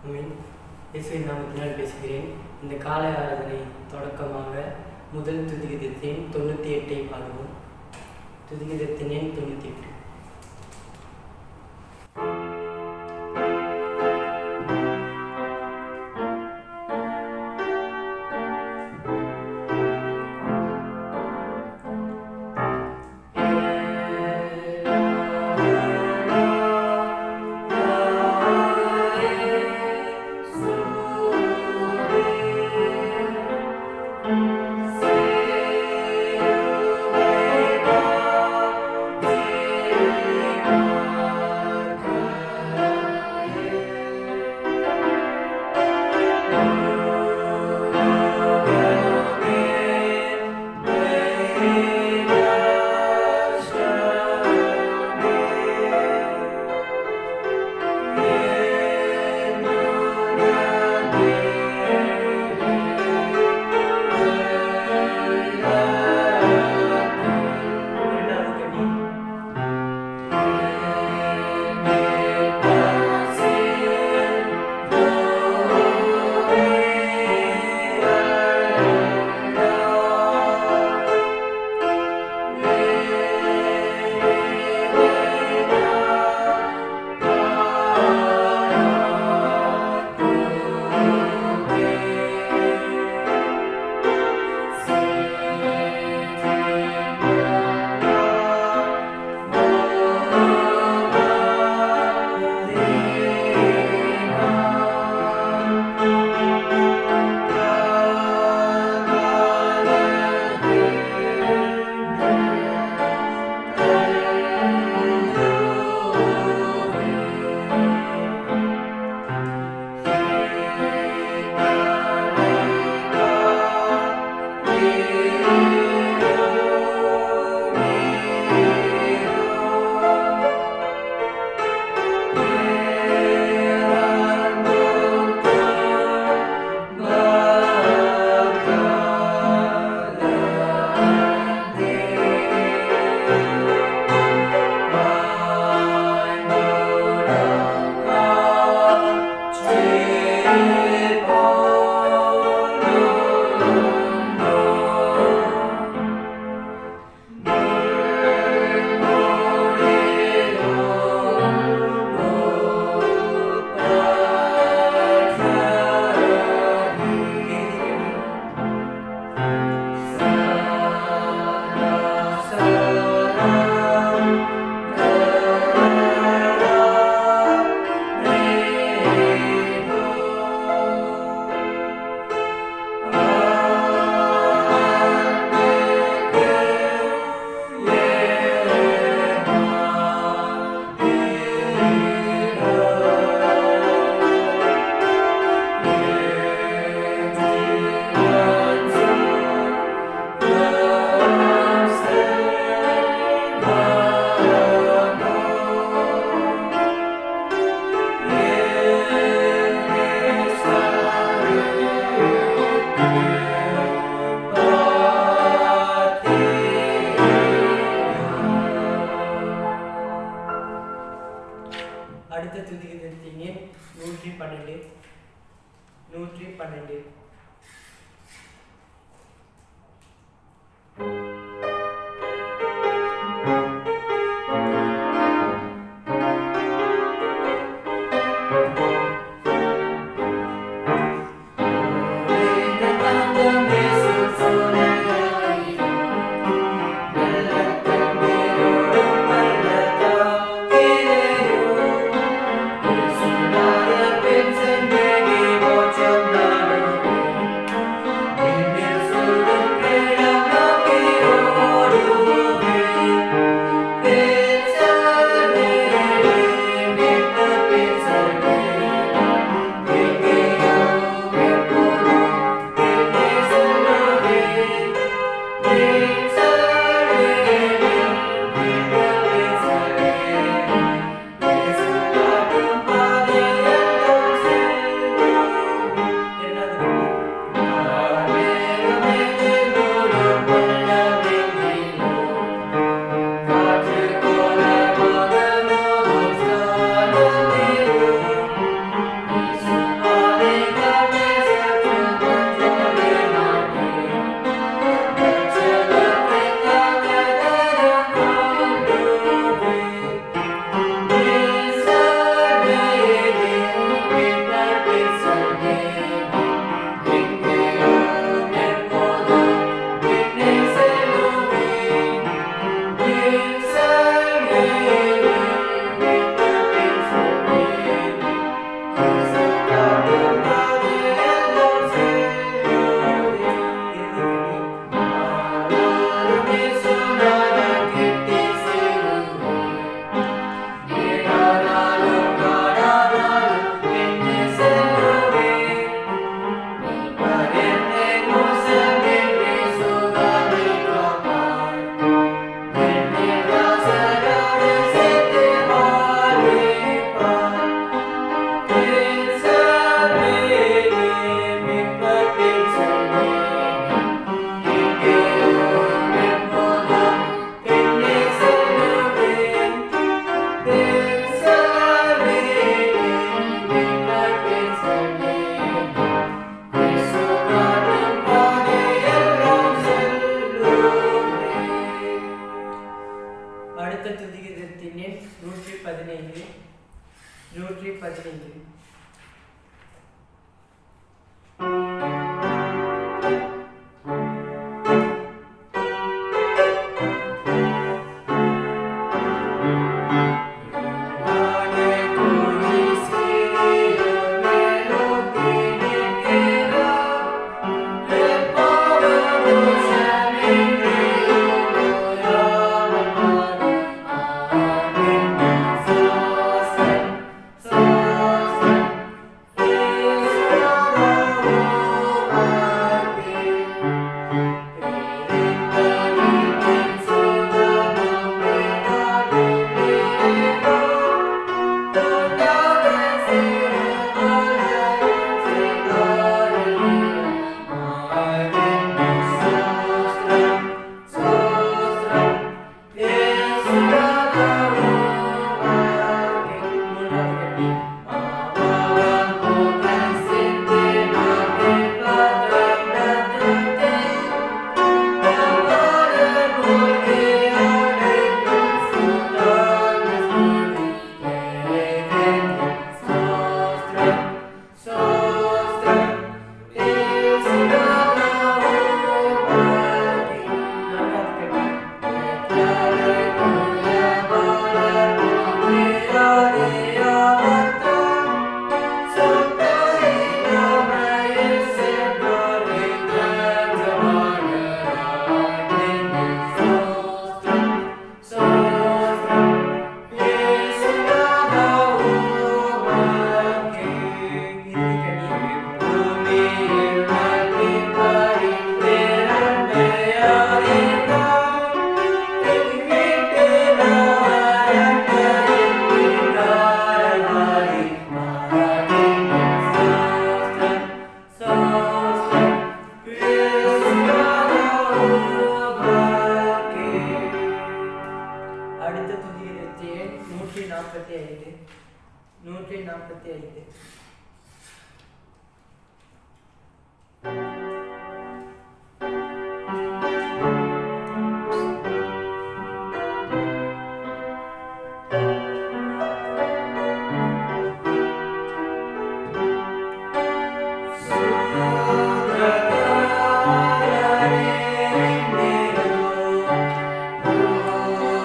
அமீன் இயேசுவின் நாமத்தினால் பேசுகிறேன் இந்த காலை ஆராதனை தொடக்கமாக முதல் துதிகிதத்தின் தொண்ணூற்றி எட்டை பாடுவோம் துதிகிதத்தின் எண் தொண்ணூற்றி எட்டு இரண்டாவது கண்ணி அடுத்த துதிகிதத்தின் எண் நூற்றி பன்னெண்டு நூற்றி பன்னெண்டு Pensa நூற்றி பதினைந்து அடுத்த துதிகரத்தி எண் நூற்றி நாற்பத்தி ஐந்து நூற்றி நாற்பத்தி ஐந்து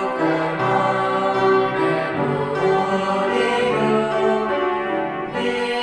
Yeah.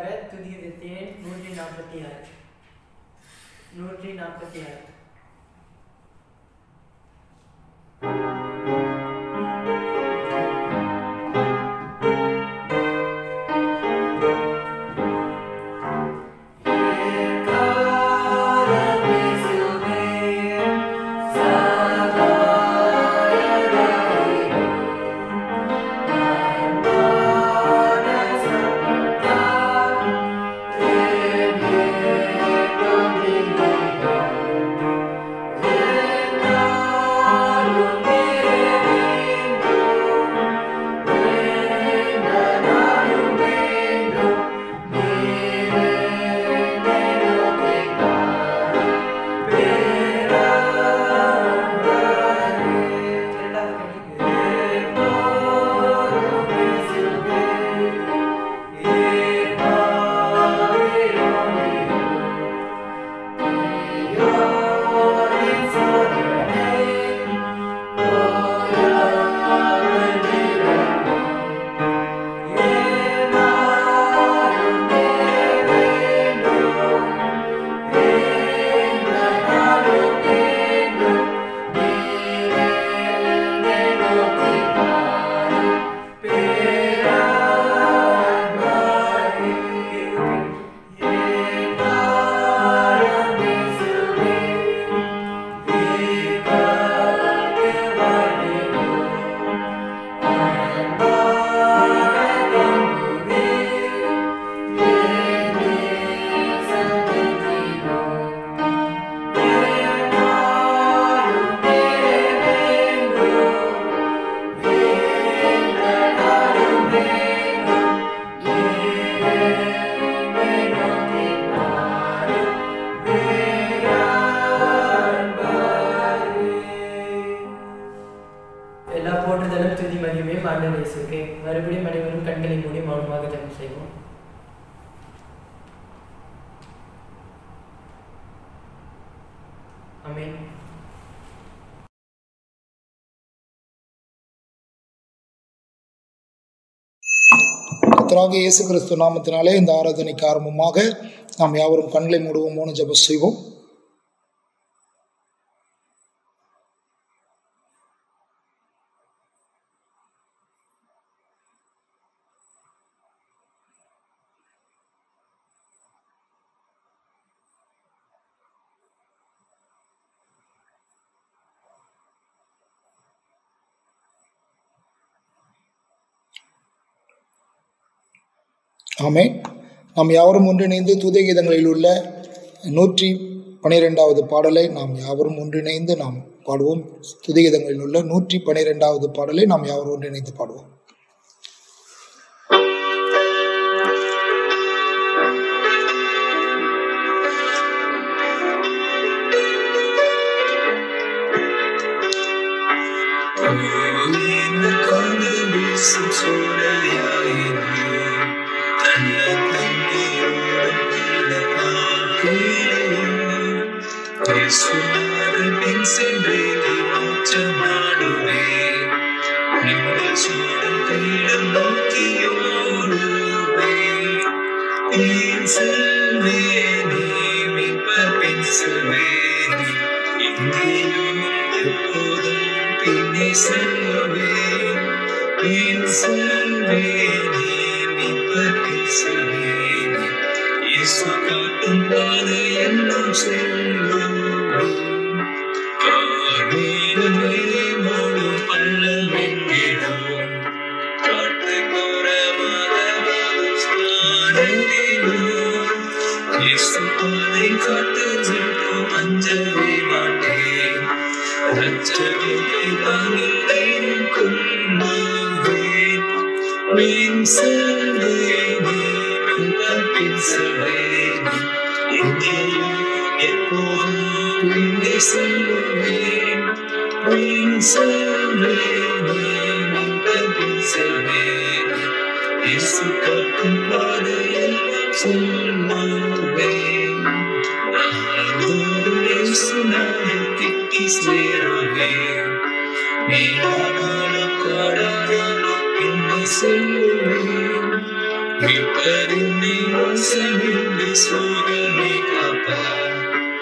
துதிகதத்தின் நூற்றி நாற்பத்தி ஆறு நூற்றி நாற்பத்தி ஆறு எல்லா போற்றுதலும் துதி மகிமையும் ஆண்டவர் இயேசுக்கே மறுபடியும் அனைவரும் கண்களை மூடி மௌனமாக ஜெபம் செய்வோம் ஆமென் கர்த்தராகிய இயேசு கிறிஸ்து நாமத்தினாலே இந்த ஆராதனைக்கு ஆரம்பமாக நாம் யாவரும் கண்களை மூடுவோம் மௌன ஜெபம் செய்வோம் ஆமே நாம் யாவரும் ஒன்றிணைந்து தூதை கீதங்களில் உள்ள நூற்றி பனிரெண்டாவது பாடலை நாம் யாவரும் ஒன்றிணைந்து நாம் பாடுவோம் துதி கீதங்களில் உள்ள நூற்றி பனிரெண்டாவது பாடலை நாம் யாவரும் ஒன்றிணைந்து பாடுவோம் செல்லுவேன் தேசமென்று சோதனை காப்பார்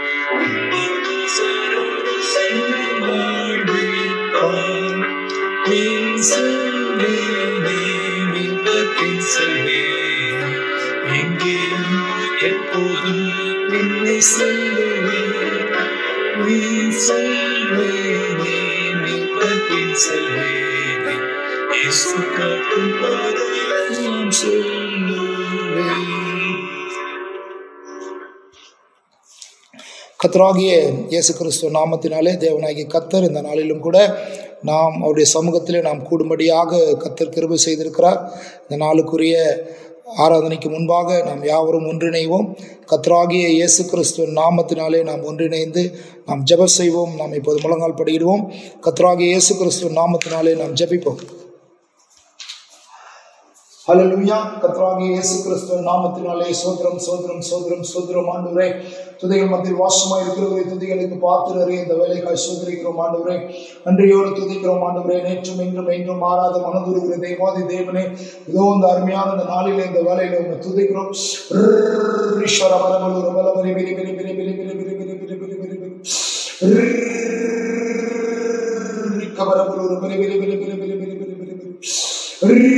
நேசரோடு சேர்ந்து வாழ்விப்பார் என் செல்வேனே மீட்பத்தின் செல்வேன் எங்கேயும் எப்போதும் என்னை செல்லுவேன் நீ செல்வேனே மீட்பத்தின் செல்வேனே இயேசு காட்டும் பாதையில் நான் சொல்லுவேன் கத்தராகிய இயேசு கிறிஸ்துவ நாமத்தினாலே தேவனாகிய கத்தர் இந்த நாளிலும் கூட நாம் அவருடைய சமூகத்திலே நாம் கூடும்படியாக கத்தர் கிருபை செய்திருக்கிறார் இந்த நாளுக்குரிய ஆராதனைக்கு முன்பாக நாம் யாவரும் ஒன்றிணைவோம் கத்தராகிய இயேசு கிறிஸ்துவின் நாமத்தினாலே நாம் ஒன்றிணைந்து நாம் ஜெப செய்வோம் நாம் இப்போது முழங்கால் படியிடுவோம் கத்தராகிய இயேசு கிறிஸ்துவின் நாமத்தினாலே நாம் ஜெபிப்போம் ஹalleluya கர்த்தராகிய இயேசு கிறிஸ்துவின் நாமத்தினாலே சோதரம் சோதரம் சோதரம் சோதரம் ஆண்டவரே துதிகள் மத்தியில் வாசமாய் இருக்கிறவரை துதிகளுக்கு பார்த்துறே இந்த வேலைக்காய் சோதரிக்கிறோம் ஆண்டவரே நன்றியோடு துதிக்கிறோம் ஆண்டவரே நேற்றும் இன்றும் என்றும் மாறாத மனதுருகிற தேவாதி தேவனே இதோ இந்த அருமையான இந்த நாளிலே இந்த வேலையில உங்க துதிக்கிறோம் ஈஸ்வர பரமலூர் பலவரி விரி விரி விரி விரி விரி விரி விரி விரி விரி விரி விரி கபரபலூர் விரி விரி விரி விரி விரி விரி விரி விரி விரி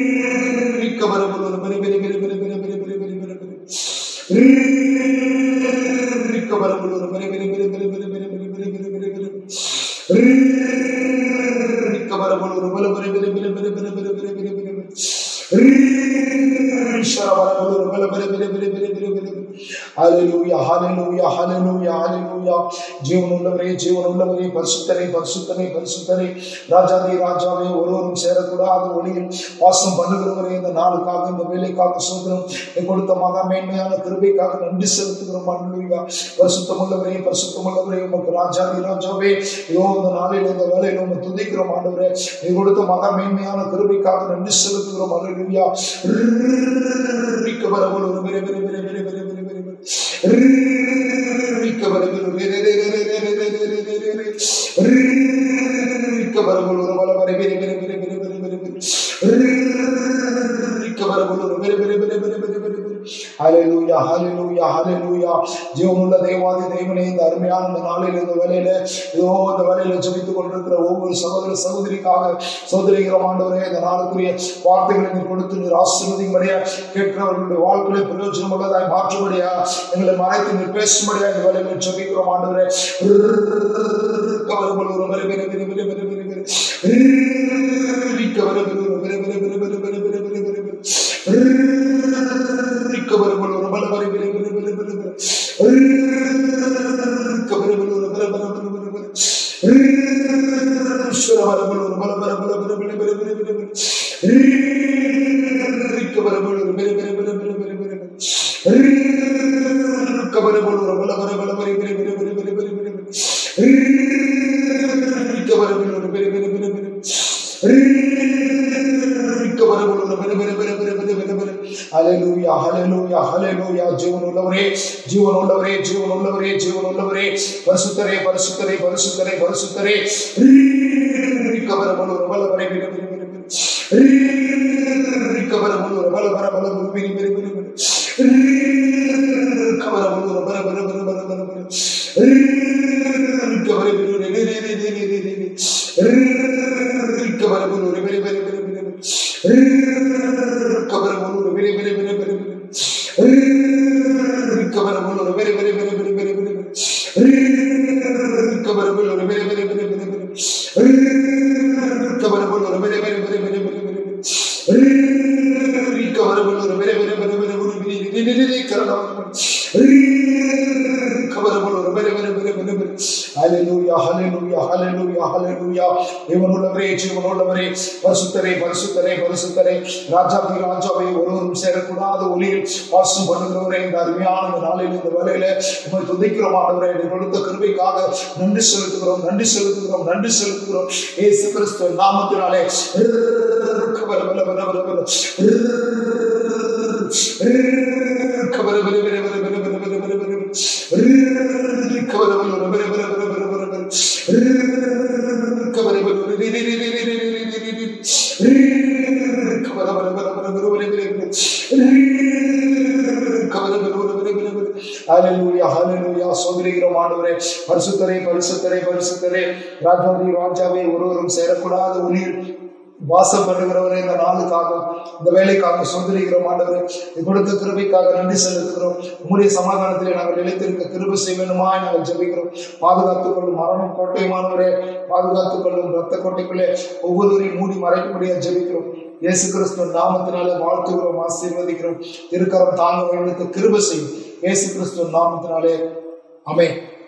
ஹalleluya ஹalleluya ஹalleluya ஹalleluya ஜீவனுள்ளவரே ஜீவனுள்ளவரே பரிசுத்தரே பரிசுத்தரே பரிசுத்தரே ராஜாதி ராஜாவே ஒருவரும் சேரக்கூடாத ஒளியில் வாசம் பண்ணுகிறவரே இந்த நாளுக்காக இந்த வேலைக்காக சோதனம் நீ கொடுத்த மகா மேன்மையான கிருபைக்காக நன்றி செலுத்துகிறோம் ஹalleluya பரிசுத்தமுள்ளவரே பரிசுத்தமுள்ளவரே உமக்கு ராஜாதி ராஜாவே இதோ இந்த நாளில் இந்த வேலையில் உங்க துதிக்கிறோம் ஆண்டவரே நீ கொடுத்த மகா மேன்மையான கிருபைக்காக நன்றி செலுத்துகிறோம் ஹalleluya ரிக்க வரவல் ஒரு பெரிய பெரிய பெரிய பெரிய பெரிய பெரிய பெரிய ரிக்க வரவல் ஒரு பெரிய பெரிய பெரிய பெரிய பெரிய பெரிய பெரிய ரிக்க வரவல் ஒரு பல பெரிய பெரிய பெரிய பெரிய பெரிய பெரிய பெரிய பெரிய ரிக்க வரவல் ஒரு பெரிய பெரிய பெரிய பெரிய பெரிய பெரிய பெரிய ஹalleluya ஹalleluya ஹalleluya ஜீவனுள்ள தேவாதி தேவனே இந்த அருமையான இந்த நாளில் இந்த வேலையில இதோ இந்த வேலையில ஜெபித்துக் கொண்டிருக்கிற ஒவ்வொரு சகோதர சகோதரிக்காக சகோதரிக்கிறோம் ஆண்டவரே இந்த நாளுக்குரிய வார்த்தைகளை நீர் கொடுத்து நீர் ஆசீர்வதிக்கும்படியா கேட்கிறவர்களுடைய வாழ்க்கையை பிரயோஜனம் உள்ளதாய் மாற்றும்படியா எங்களை மறைத்து நீர் பேசும்படியா இந்த வேலையில ஜெபிக்கிறோம் ஆண்டவரே கவரபல் ஒரு பெரிய பெரிய பெரிய பெரிய பெரிய பெரிய பெரிய கவரபல் ஒரு பெரிய பெரிய பெரிய பெரிய பெரிய பெரிய பெரிய பெரிய பெரிய கவரபல் ஒரு பல பெரிய பெரிய பெரிய பெரிய பெரிய பெரிய கவரபல் ஒரு பல பல பெரிய பெரிய பெரிய ஈஸ்வரபல் ஒரு பல பல பல பெரிய பெரிய பெரிய பெரிய பெரிய பெரிய கவரபல் ஒரு பெரிய பெரிய பெரிய பெரிய பெரிய பெரிய பெரிய கவரபல் ஒரு பல பல பல பெரிய பெரிய பெரிய பெரிய பெரிய பெரிய பெரிய பெரிய கவரபல் ஒரு பெரிய பெரிய பெரிய பெரிய ஹalleluya ஹalleluya ஹalleluya ஜீவன் உள்ளவரே ஜீவன் உள்ளவரே ஜீவன் உள்ளவரே ஜீவன் உள்ளவரே பரிசுத்தரே பரிசுத்தரே பரிசுத்தரே பரிசுத்தரே கபரபல ஒரு பல பரை பிரி பிரி பிரி பிரி கபரபல ஒரு பல பர பல பிரி பிரி பிரி பிரி கபரபல ஒரு பர பர பர பர பர பர கபரபல ஒரு ரே ரே ரே ரே ரே ரே ரே கபரபல ஒரு பெரிய பெரிய பெரிய பெரிய கபரபல ஒரு பெரிய பெரிய பெரிய பெரிய பெரிய கபரபல ஒரு பெரிய பெரிய பெரிய பெரிய பெரிய பெரிய கபரபல ஒரு பெரிய பெரிய பெரிய பெரிய பெரிய கபரபல ஒரு பெரிய பெரிய பெரிய பெரிய பெரிய பெரிய கபரபல ஒரு பெரிய பெரிய பெரிய பெரிய ஒரு பெரிய கரணம் கபரபல ஒரு பெரிய பெரிய பெரிய பெரிய பெரிய ஹalleluya ஹalleluya ஹalleluya ஹalleluya தேவனுள்ளவரே ஜீவனுள்ளவரே பரிசுத்தரே பரிசுத்தரே பரிசுத்தரே ராஜாதி ராஜாவை ஒருவரும் சேரக்கூடாத ஒளியில் வாசம் பண்ணுகிறவரே இந்த அருமையான இந்த நாளில் இந்த வேலையில உங்களை துதிக்கிறோம் ஆண்டவரே என்னை கொடுத்த கிருபைக்காக நன்றி செலுத்துகிறோம் நன்றி செலுத்துகிறோம் நன்றி செலுத்துகிறோம் ஏசு கிறிஸ்து நாமத்தினாலே கபர பல பல பல பல கபர பல பல பல பல பல பல பல பல கபர பல பல பல பல பல பல பல பல கபர பல பல ரி ரி ரி ரி ரி ரி ரி ரி ரி ரி ரி கபர பல பல பல பல பல பல பல ஹalleluya ஹalleluya சோதரிக்கிறோம் ஆண்டவரே பரிசுத்தரே பரிசுத்தரே பரிசுத்தரே ராஜாதி ராஜாவே ஒருவரும் சேரக்கூடாத ஒளியில் வாசம் பண்ணுகிறவரே இந்த நாளுக்காக இந்த வேலைக்காக சொந்தரிக்கிறோம் ஆண்டவரே இது கொடுத்த கிருபைக்காக நன்றி செலுத்துகிறோம் உங்களுடைய சமாதானத்திலே நாங்கள் நிலைத்திருக்க கிருபை செய்ய வேண்டுமாய் நாங்கள் ஜெபிக்கிறோம் பாதுகாத்துக் கொள்ளும் மரணம் கோட்டைமானவரே பாதுகாத்துக் கொள்ளும் ரத்த கோட்டைக்குள்ளே ஒவ்வொருவரையும் மூடி மறைக்கும்படியா ஜெபிக்கிறோம் இயேசு கிறிஸ்துவ நாமத்தினாலே வாழ்த்துகிறோம் ஆசீர்வதிக்கிறோம் திருக்கரம் தாங்க வேண்டிய கிருபை செய்யும் இயேசு கிறிஸ்துவ நாமத்தினாலே அமே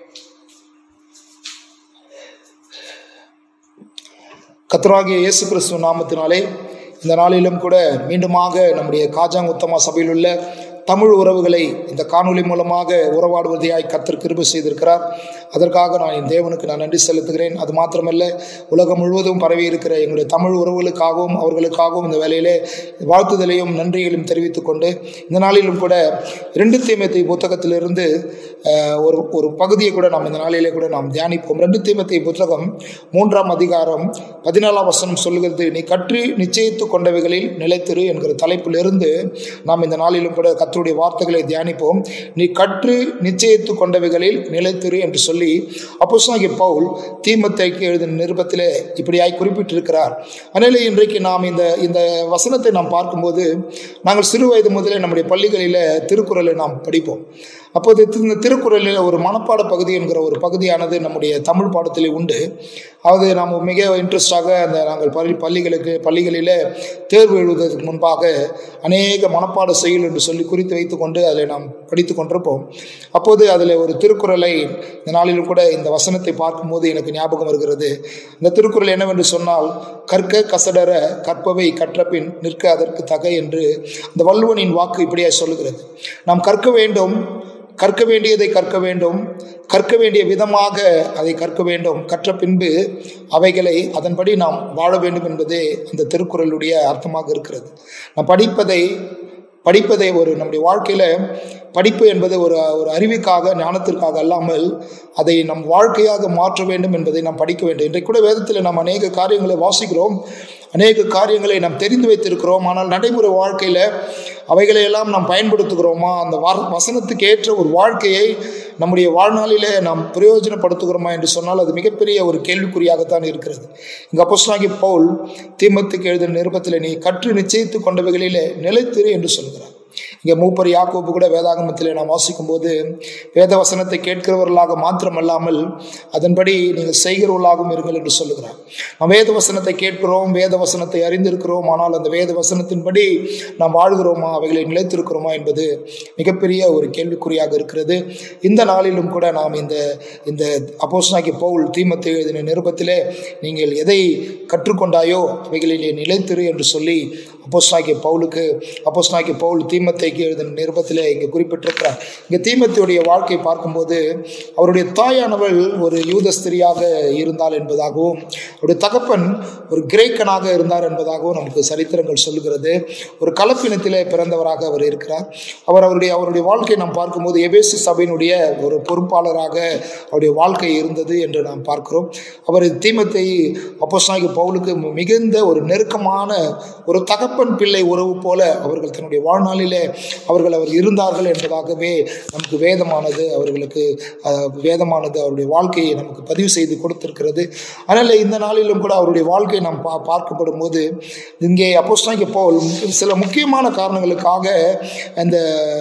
கத்தராகிய இயேசு கிறிஸ்துவ நாமத்தினாலே இந்த நாளிலும் கூட மீண்டுமாக நம்முடைய காஜாங்குத்தமா சபையில் உள்ள தமிழ் உறவுகளை இந்த காணொளி மூலமாக உறவாடுவதையாய் கத்தர் கிருபை செய்திருக்கிறார் அதற்காக நான் என் தேவனுக்கு நான் நன்றி செலுத்துகிறேன் அது மாத்திரமல்ல உலகம் முழுவதும் பரவி இருக்கிற எங்களுடைய தமிழ் உறவுகளுக்காகவும் அவர்களுக்காகவும் இந்த வேலையிலே வாழ்த்துதலையும் நன்றிகளையும் தெரிவித்துக் கொண்டு இந்த நாளிலும் கூட ரெண்டு தீமத்தை புத்தகத்திலிருந்து அஹ், ஒரு ஒரு பகுதியை கூட நாம் இந்த நாளிலே கூட நாம் தியானிப்போம் ரெண்டு தீமத்தை புத்தகம் மூன்றாம் அதிகாரம் பதினாலாம் வசனம் சொல்லுகிறது நீ கற்று நிச்சயித்து கொண்டவைகளில் நிலைத்திரு என்கிற தலைப்பிலிருந்து நாம் இந்த நாளிலும் கூட கர்த்தருடைய வார்த்தைகளை தியானிப்போம் நீ கற்று நிச்சயித்து கொண்டவைகளில் நிலைத்திரு என்று சொல்லி அப்போஸ்தலனாகிய பவுல் தீமத்தைக்கு எழுதின நிருபத்திலே இப்படியாய் குறிப்பிட்டிருக்கிறார் அதனால இன்றைக்கு நாம் இந்த இந்த வசனத்தை நாம் பார்க்கும்போது நாங்கள் சிறு வயது முதலே நம்முடைய பள்ளிகளில் திருக்குறளை நாம் படிப்போம் அப்போது இந்த திருக்குறளில் ஒரு மனப்பாட பகுதி என்கிற ஒரு பகுதியானது நம்முடைய தமிழ் பாடத்திலே உண்டு அது நாம் மிக இன்ட்ரெஸ்டாக அந்த நாங்கள் பள்ளி பள்ளிகளுக்கு பள்ளிகளில் தேர்வு எழுதுவதற்கு முன்பாக அநேக மனப்பாட செயல் என்று சொல்லி குறித்து வைத்துக்கொண்டு அதில் நாம் படித்து கொண்டிருப்போம் அப்போது அதில் ஒரு திருக்குறளை இந்த நாளிலும் கூட இந்த வசனத்தை பார்க்கும்போது எனக்கு ஞாபகம் வருகிறது இந்த திருக்குறள் என்னவென்று சொன்னால் கற்க கசடர கற்பவை கற்றபின் நிற்க அதற்கு தகை என்று அந்த வள்ளுவனின் வாக்கு இப்படியே சொல்லுகிறது நாம் கற்க வேண்டும் கற்க வேண்டியதை கற்க வேண்டும் கற்க வேண்டிய விதமாக அதை கற்க வேண்டும் கற்ற பின்பு அவைகளை அதன்படி நாம் வாழ வேண்டும் என்பதே அந்த திருக்குறளுடைய அர்த்தமாக இருக்கிறது நாம் படிப்பதை படிப்பதை ஒரு நம்முடைய வாழ்க்கையில் படிப்பு என்பது ஒரு ஒரு அறிவுக்காக ஞானத்திற்காக அல்லாமல் அதை நம் வாழ்க்கையாக மாற்ற வேண்டும் என்பதை நாம் படிக்க வேண்டும் இன்றைக்கு கூட வேதத்தில் நாம் அநேக காரியங்களை வாசிக்கிறோம் அநேக காரியங்களை நாம் தெரிந்து வைத்திருக்கிறோம் ஆனால் நடைமுறை வாழ்க்கையில் அவைகளை எல்லாம் நாம் பயன்படுத்துகிறோமா அந்த வார் வசனத்துக்கு ஏற்ற ஒரு வாழ்க்கையை நம்முடைய வாழ்நாளிலே நாம் பிரயோஜனப்படுத்துகிறோமா என்று சொன்னால் அது மிகப்பெரிய ஒரு கேள்விக்குறியாகத்தான் இருக்கிறது இங்கே அப்போஸ்தலனாகிய பவுல் தீமத்துக்கு எழுதின நிருபத்தில் நீ கற்று நிச்சயித்து கொண்டவைகளிலே நிலைத்திரு என்று சொல்கிறார் இங்கே மூப்பர் யாக்கோப்பு கூட வேதாகமத்தில் நாம் வாசிக்கும் போது வேத வசனத்தை கேட்கிறவர்களாக மாத்திரமல்லாமல் அதன்படி நீங்கள் செய்கிறவர்களாகவும் இருங்கள் என்று சொல்லுகிறார் நாம் வேத வசனத்தை கேட்கிறோம் வேத வசனத்தை அறிந்திருக்கிறோம் ஆனால் அந்த வேத வசனத்தின்படி நாம் வாழ்கிறோமா அவைகளை நிலைத்திருக்கிறோமா என்பது மிகப்பெரிய ஒரு கேள்விக்குறியாக இருக்கிறது இந்த நாளிலும் கூட நாம் இந்த இந்த அப்போஸ்னாக்கி பவுல் தீமத்தை எழுதின நிருபத்திலே நீங்கள் எதை கற்றுக்கொண்டாயோ அவைகளிலே நிலைத்திரு என்று சொல்லி அப்போஸ்னாக்கிய பவுலுக்கு அப்போஸ்னாக்கிய பவுல் தீமத்தைக்கு எழுதின நிருபத்திலே இங்கே குறிப்பிட்டிருக்கிறார் இங்கே தீமத்தையுடைய வாழ்க்கை பார்க்கும்போது அவருடைய தாயானவள் ஒரு யூத ஸ்திரியாக இருந்தாள் என்பதாகவும் அவருடைய தகப்பன் ஒரு கிரேக்கனாக இருந்தார் என்பதாகவும் நமக்கு சரித்திரங்கள் சொல்லுகிறது ஒரு கலப்பினத்திலே பிறந்தவராக அவர் இருக்கிறார் அவர் அவருடைய அவருடைய வாழ்க்கை நாம் பார்க்கும்போது எபேசு சபையினுடைய ஒரு பொறுப்பாளராக அவருடைய வாழ்க்கை இருந்தது என்று நாம் பார்க்கிறோம் அவர் தீமத்தை அப்போஸ்தலனாகிய பவுலுக்கு மிகுந்த ஒரு நெருக்கமான ஒரு தகப்பன் பிள்ளை உறவு போல அவர்கள் தன்னுடைய வாழ்நாளிலே அவர்கள் அவர் இருந்தார்கள் என்பதாகவே நமக்கு வேதமானது அவர்களுக்கு அஹ், வேதமானது அவருடைய வாழ்க்கையை நமக்கு பதிவு செய்து கொடுத்திருக்கிறது அதனால் இந்த நாளிலும் கூட அவருடைய வாழ்க்கை நாம் பா பார்க்கப்படும் போது இங்கே அப்போஸ்தலனாகிய பவுல் சில முக்கியமான காரணங்களுக்காக அந்த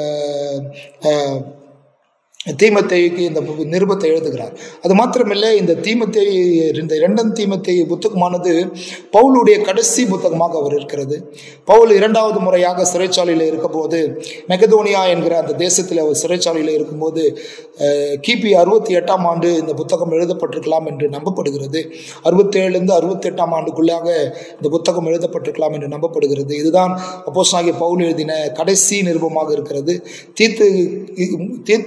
அஹ், தீமத்தைக்கு இந்த பு- நிருபத்தை எழுதுகிறார் அது மாத்திரமில்லை இந்த தீமத்தை இந்த இரண்டாம் தீமத்தை புத்தகமானது பவுலுடைய கடைசி புத்தகமாக அவர் இருக்கிறது பவுல் இரண்டாவது முறையாக சிறைச்சாலையில் இருக்கும்போது மெகதோனியா என்கிற அந்த தேசத்தில் அவர் சிறைச்சாலையில் இருக்கும்போது அஹ், கிபி அறுபத்தி எட்டாம் ஆண்டு இந்த புத்தகம் எழுதப்பட்டிருக்கலாம் என்று நம்பப்படுகிறது அறுபத்தேழுலேருந்து அறுபத்தெட்டாம் ஆண்டுக்குள்ளாக இந்த புத்தகம் எழுதப்பட்டிருக்கலாம் என்று நம்பப்படுகிறது இதுதான் அப்போஸ்தலனாகிய பவுல் எழுதின கடைசி நிருபமாக இருக்கிறது தீர்த்து தீர்த்துவம்